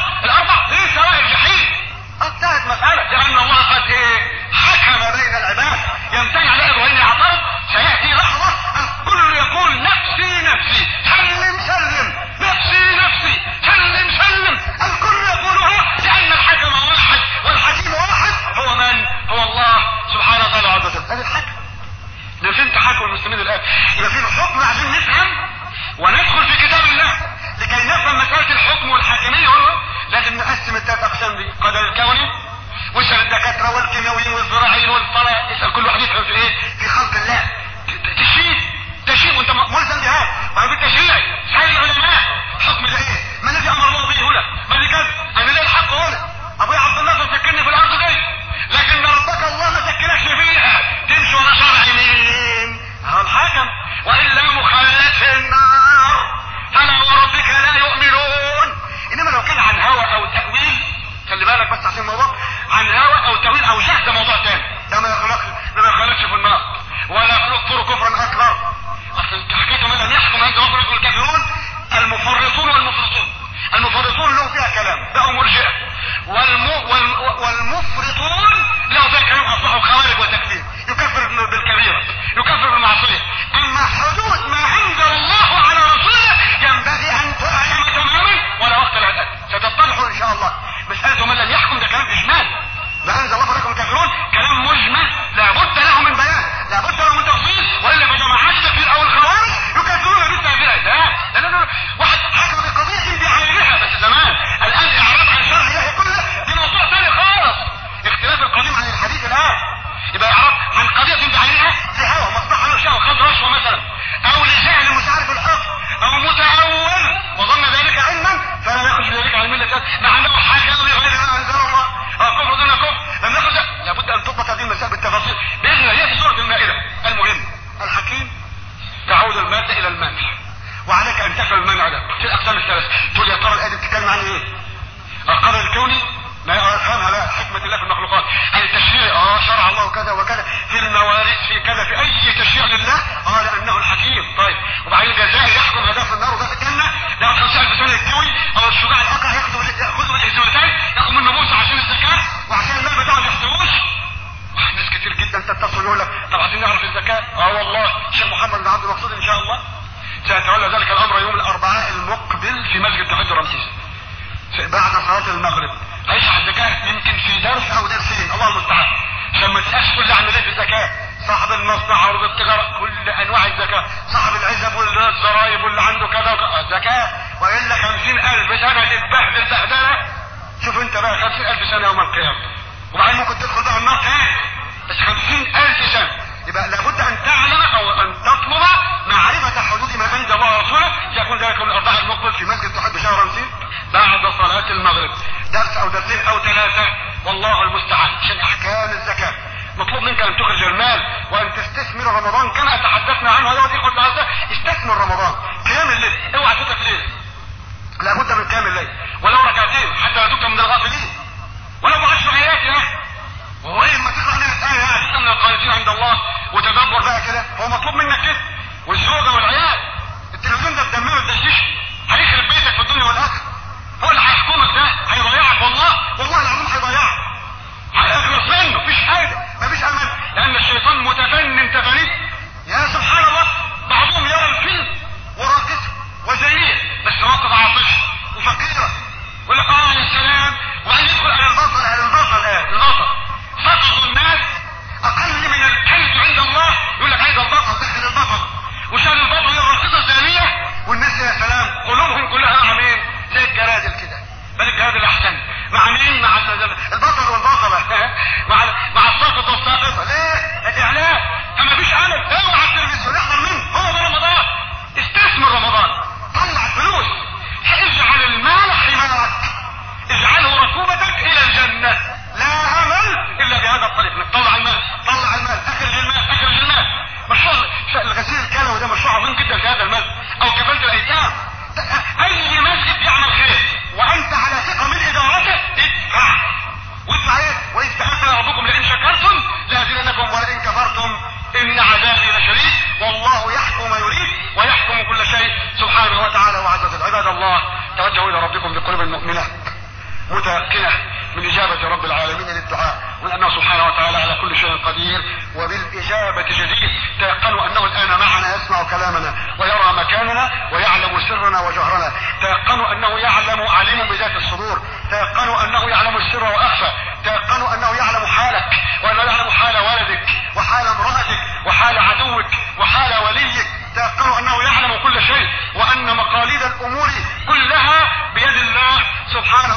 يبقى في الحكم عشان نفهم وندخل في كتاب الله لكي نفهم مسألة الحكم والحاكمية لازم نقسم الثلاث أقسام دي قدر الكوني واسأل الدكاترة والكيماويين والزراعيين والفراء اسأل كل واحد يفهم في ايه في خلق الله تشريع تشريع وانت ملزم بهذا وعن بالتشريع سائل العلماء حكم ده ايه ما الذي امر الله به هنا ما اللي كان انا ليه الحق هنا ابويا عبد الناصر سكنني في الارض دي لكن ربك الله ما سكنكش فيها تمشي ورا شرع مين هو الحكم والا مخلد في النار فلا وربك لا يؤمنون انما لو كان عن هوى او تاويل خلي بالك بس عشان الموضوع عن هوى او تاويل او شهد موضوع تاني ده ما يخلق ده ما يخلقش في النار ولا يكفر كفرا اكبر اصل حكيته من لم يحكم عند مفرق الكافرون المفرطون والمفرطون المفرطون له فيها كلام بقوا مرجئه والم... والم... والمفرطون له فيها كلام اصبحوا خوارج وتكفير يكفر بالكبيره يكفر بالمعصيه اما حدود ما انزل الله على رسوله ينبغي ان تعلم تماما ولا وقت لها ستطلعوا ان شاء الله مساله من لم يحكم ده كلام اجمال ما انزل الله عليكم الكافرون كلام مجمل لابد له من بيان لابد له من تفصيل والا فجماعات التكفير او الخوارج يكفرون مثل هذه الاجزاء لان واحد حكم بقضيه بعينها بس زمان الان اعراض عن شرع الله كله دي موضوع ثاني خالص اختلاف القديم عن الحديث الان يبقى اعراض عن قضيه بعينها لهوى مصلحه له شهوه خد رشوه مثلا او لجهل مش عارف الحكم او متأول وظن ذلك علما فلا يخرج ذلك عن المله مع انه حاجه غير ما انزل الله كفر دون كفر لم ناخذ لابد ان تضبط هذه المسائل بالتفاصيل باذن الله هي في سوره المائده المهم الحكيم تعود الماده الى المنع وعليك ان تفهم المنع ده في الاقسام الثلاث تقول يا ترى الايه دي بتتكلم عن ايه؟ القدر الكوني ما افهمها لا حكمه الله في المخلوقات التشريع اه شرع الله كذا وكذا في المواريث في كذا في اي تشريع لله اه لانه الحكيم طيب وبعدين الجزاء يحكم هذا في النار وده في الجنه ده 50000 سنه الكوي او الشجاع الاقرع ياخذوا ياخذوا الحسابتين ياخذ منه موسى عشان الزكاه وعشان المال بتاعه ما يحسبوش ناس كتير جدا تتصل يقول لك طب عايزين نعرف الزكاه اه والله الشيخ محمد بن عبد المقصود ان شاء الله سيتولى ذلك الامر يوم الاربعاء المقبل في مسجد تحد رمسيس بعد صلاه المغرب هيشرح الزكاه يمكن في درس او درسين الله المستعان عشان ما تسالش كل عمليه في الزكاه صاحب المصنع عروض التجاره كل انواع الزكاه صاحب العزب والزرايب واللي عنده كذا وكذا زكاه والا خمسين الف سنه تتبهدل بهدله شوف انت بقى خمسين الف سنه يوم القيامه وبعدين ممكن تدخل بقى النار تاني بس خمسين الف سنه يبقى لابد ان تعلم او ان تطلب معرفة حدود ما انزل الله ورسوله سيكون ذلك من الاربعاء المقبل في مسجد تحب شهر رمسيس بعد صلاة المغرب درس او درسين او ثلاثة والله المستعان عشان احكام الزكاة مطلوب منك ان تخرج المال وان تستثمر رمضان كما تحدثنا عنه هذا ودي خد استثمر رمضان قيام الليل اوعى تترك ليل لابد من قيام الليل ولو ركعتين حتى لا تكتب من الغافلين ولو بعشر ايات يا اخي وهو ايه ما تقرا لنا ايه يعني من القانتين عند الله وتدبر بقى كده هو مطلوب منك كده والزوجه والعيال التلفزيون ده بدمره الدشيش هيخرب بيتك في الدنيا والاخره هو اللي هيحكمك ده هيضيعك والله والله العظيم هيضيعك هيخلص منه مفيش حاجه مفيش امل لان الشيطان متفنن تفانيد يا سبحان الله بعضهم يرى الفيلم وراقصه وزينيه بس راقصه عاطشه وفقيره ويقول لك اه يا سلام وبعدين يدخل على البطل على البطل اه البطل فقط الناس اقل من الكلب عند الله يقول لك عايز البطل دخل البطل وشان البطل الراقصه الزانيه والناس يا سلام قلوبهم كلها مع مين؟ زي الجرادل كده بل الجرادل احسن مع مين؟ مع البطل والبطله مع مع الساقط والساقطه ليه؟ الاعلام فما فيش عمل اوعى التلفزيون احضر منه هو ده رمضان استثمر رمضان طلع فلوس اجعل المال حمارك اجعله ركوبتك الى الجنه لا امل الا بهذا الطريق انك طلع المال طلع المال اخرج المال اخرج المال مشروع الغسيل الكلوي ده مشروع عظيم جدا في هذا المال او كفاله الايتام اي مسجد يعمل خير وانت على ثقه من ادارته ادفع وادفع ايه واذ تاذن ربكم لئن شكرتم لازيدنكم ولئن كفرتم ان عذابي لشديد والله يحكم ما يريد ويحكم كل شيء سبحانه وتعالى وعز وجل عباد الله توجهوا الى ربكم بقلوب مؤمنه متيقنه من إجابة رب العالمين للدعاء وأنه سبحانه وتعالى على كل شيء قدير وبالإجابة جدير تيقنوا أنه الآن معنا يسمع كلامنا ويرى مكاننا ويعلم سرنا وجهرنا تيقنوا أنه يعلم عليم بذات الصدور تيقنوا أنه يعلم السر وأخفى تيقنوا أنه يعلم حالك وأنه يعلم حال ولدك وحال امرأتك وحال عدوك وحال وليك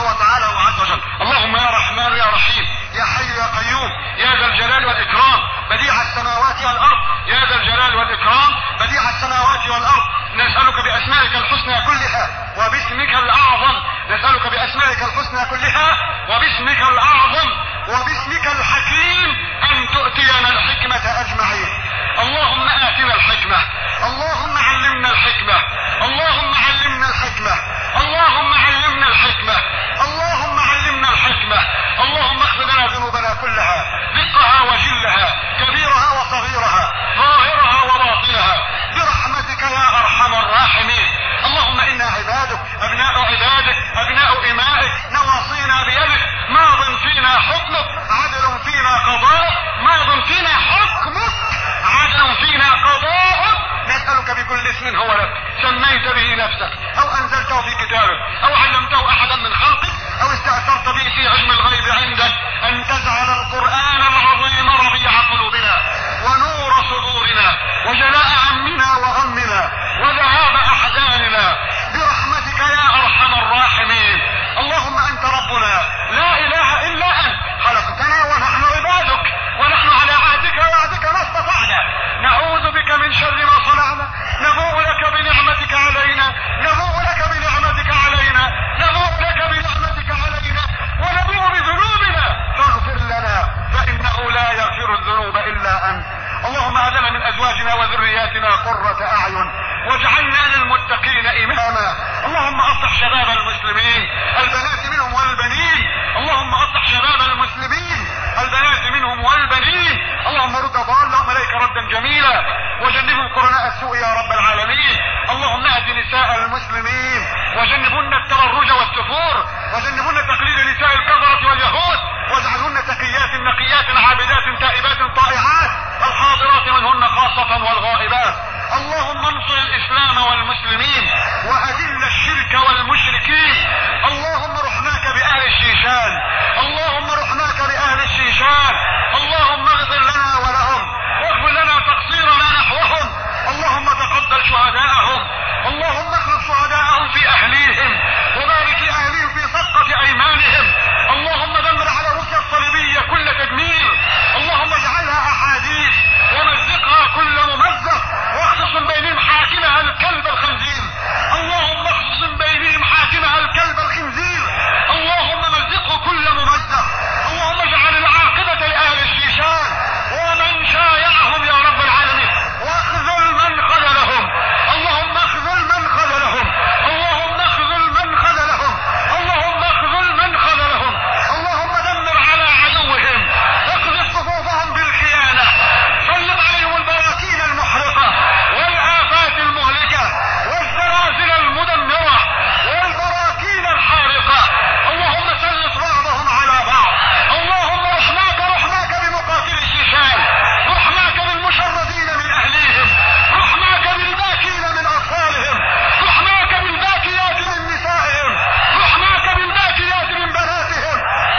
وتعالى وعز وجل اللهم يا رحمن يا رحيم يا حي يا قيوم يا ذا الجلال والإكرام بديع السماوات والأرض يا ذا الجلال والإكرام بديع السماوات والأرض نسألك بأسمائك الحسنى كلها وباسمك الأعظم نسألك بأسمائك الحسنى كلها وباسمك الأعظم وباسمك الحكيم أن تؤتينا الحكمة أجمعين اللهم آتنا الحكمة اللهم علمنا الحكمة اللهم علمنا الحكمة اللهم علمنا الحكمة اللهم علمنا الحكمة اللهم اغفر لنا ذنوبنا كلها دقها وجلها كبيرها وصغيرها ظاهرها وباطنها برحمتك يا ارحم الراحمين اللهم انا عبادك ابناء عبادك ابناء امائك نواصينا بيدك ماض فينا حكمك عدل فينا قضاء ماض فينا حكمك عدل فينا قضاء نسألك بكل اسم هو لك سميت به نفسك او انزلته في كتابك او علمته احدا من خلقك او استأثرت به في علم الغيب عندك ان تجعل القرآن العظيم ربيع قلوبنا ونور صدورنا وجلاء همنا وغمنا وذهاب احزاننا برحمتك يا ارحم الراحمين اللهم انت ربنا لا اله الا انت خلقتنا ونحن عبادك ونحن على عهدك ووعدك ما استطعنا نعوذ بك من شر ما صنعنا نبوء لك بنعمتك علينا نبوء لك بنعمتك علينا نبوء لك بنعمتك علينا ونبوء بذنوبنا فاغفر لنا فانه لا يغفر الذنوب الا انت اللهم اعلم من ازواجنا وذرياتنا قرة اعين واجعلنا للمتقين اماما اللهم اصلح شباب المسلمين البنات منهم والبنين اللهم اصلح شباب المسلمين البنات منهم والبنين اللهم رد ضالهم اليك ردا جميلا وجنبهم قرناء السوء يا رب العالمين اللهم اهد نساء المسلمين وجنبهن التبرج والسفور وجنبهن تقليد نساء الكفرة واليهود واجعلهن تقيات نقيات عابدات تائبات طائعات الحاضرات منهن خاصة والغائبات اللهم انصر الاسلام والمسلمين واذل الشرك والمشركين اللهم رحماك باهل الشيشان اللهم رحماك باهل الشيشان اللهم اغفر لنا ولهم واغفر لنا تقصيرنا نحوهم اللهم تقبل شهداءهم اللهم اخلف شهداءهم في اهليهم وبارك لاهليهم في صدقة ايمانهم اللهم دمر على روسيا الصليبية كل تدمير اللهم اجعلها احاديث ومزقها كل ممزق واختصم بينهم حاكمها الكلب الخنزير اللهم اختصم بينهم حاكمها الكلب الخنزير اللهم مزقه كل ممزق اللهم اجعل العاقبة لأهل الشيشان ومن شايعهم يا رب العالمين واخذل من خذلهم اللهم اخذل من خذلهم اللهم اخذل من خذلهم اللهم اخذل من خذلهم اللهم دمر على عدوهم اقذف صفوفهم بالخيانة سلط عليهم البراكين المحرقة والآفات المهلكة والزلازل المدمرة والبراكين الحارقة اللهم سلط بعضهم على بعض اللهم رحماك رحماك بمقاتل الشيشان رحماك بالمشردين من أهليهم رحماك بالباكين من أطفالهم رحماك بالباكيات من نسائهم رحماك بالباكيات من بناتهم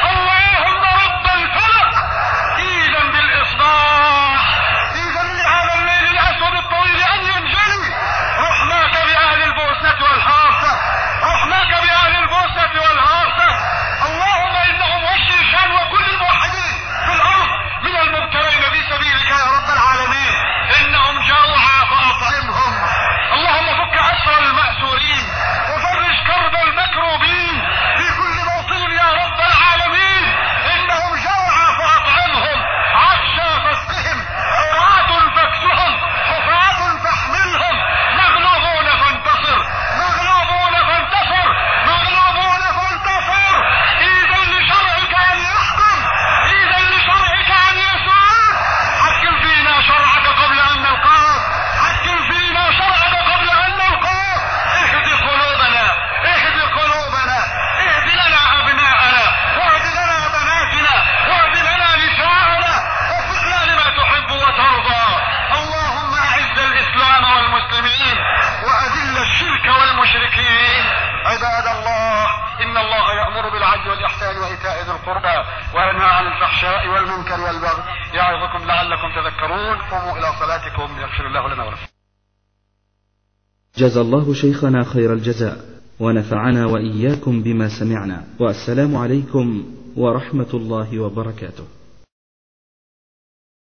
اللهم رب الفلق إذا بالإصباح إذا لهذا الليل الأسود الطويل أن ينجلي رحماك بأهل البوسنة والهارسة رحماك بأهل البوسنة والهارسة اللهم إنهم والشيشان وكل الموحدين في الأرض من المبتلين في سبيلك يا رب العالمين إنهم جوعى فأطعمهم اللهم فك أسر المأسورين وفرج كرب المكروبين في كل موطن يا رب العالمين إنهم جوعى فأطعمهم عطشى فاسقهم عراة فاكسهم حفاة فاحملهم مغلوبون فانتصر مغلوبون فانتصر مغلوبون فانتصر إذا لشرعك أن يحكم إذا لشرعك أن يسود حكم فينا شرعك قبل أن نلقاك حكم فينا شرعك قبل أن نلقاك اهد قلوبنا اهد قلوبنا اهد لنا أبناءنا واهد لنا بناتنا واهد لنا نساءنا وفقنا لما تحب وترضى اللهم أعز الإسلام والمسلمين وأذل الشرك والمشركين عباد الله إن الله يأمر بالعدل والإحسان وإيتاء ذي القربى وينهى عن الفحشاء والمنكر والبغي يعظكم لعلكم تذكرون قوموا إلى صلاتكم يغفر الله لنا ولكم جزى الله شيخنا خير الجزاء ونفعنا وإياكم بما سمعنا والسلام عليكم ورحمة الله وبركاته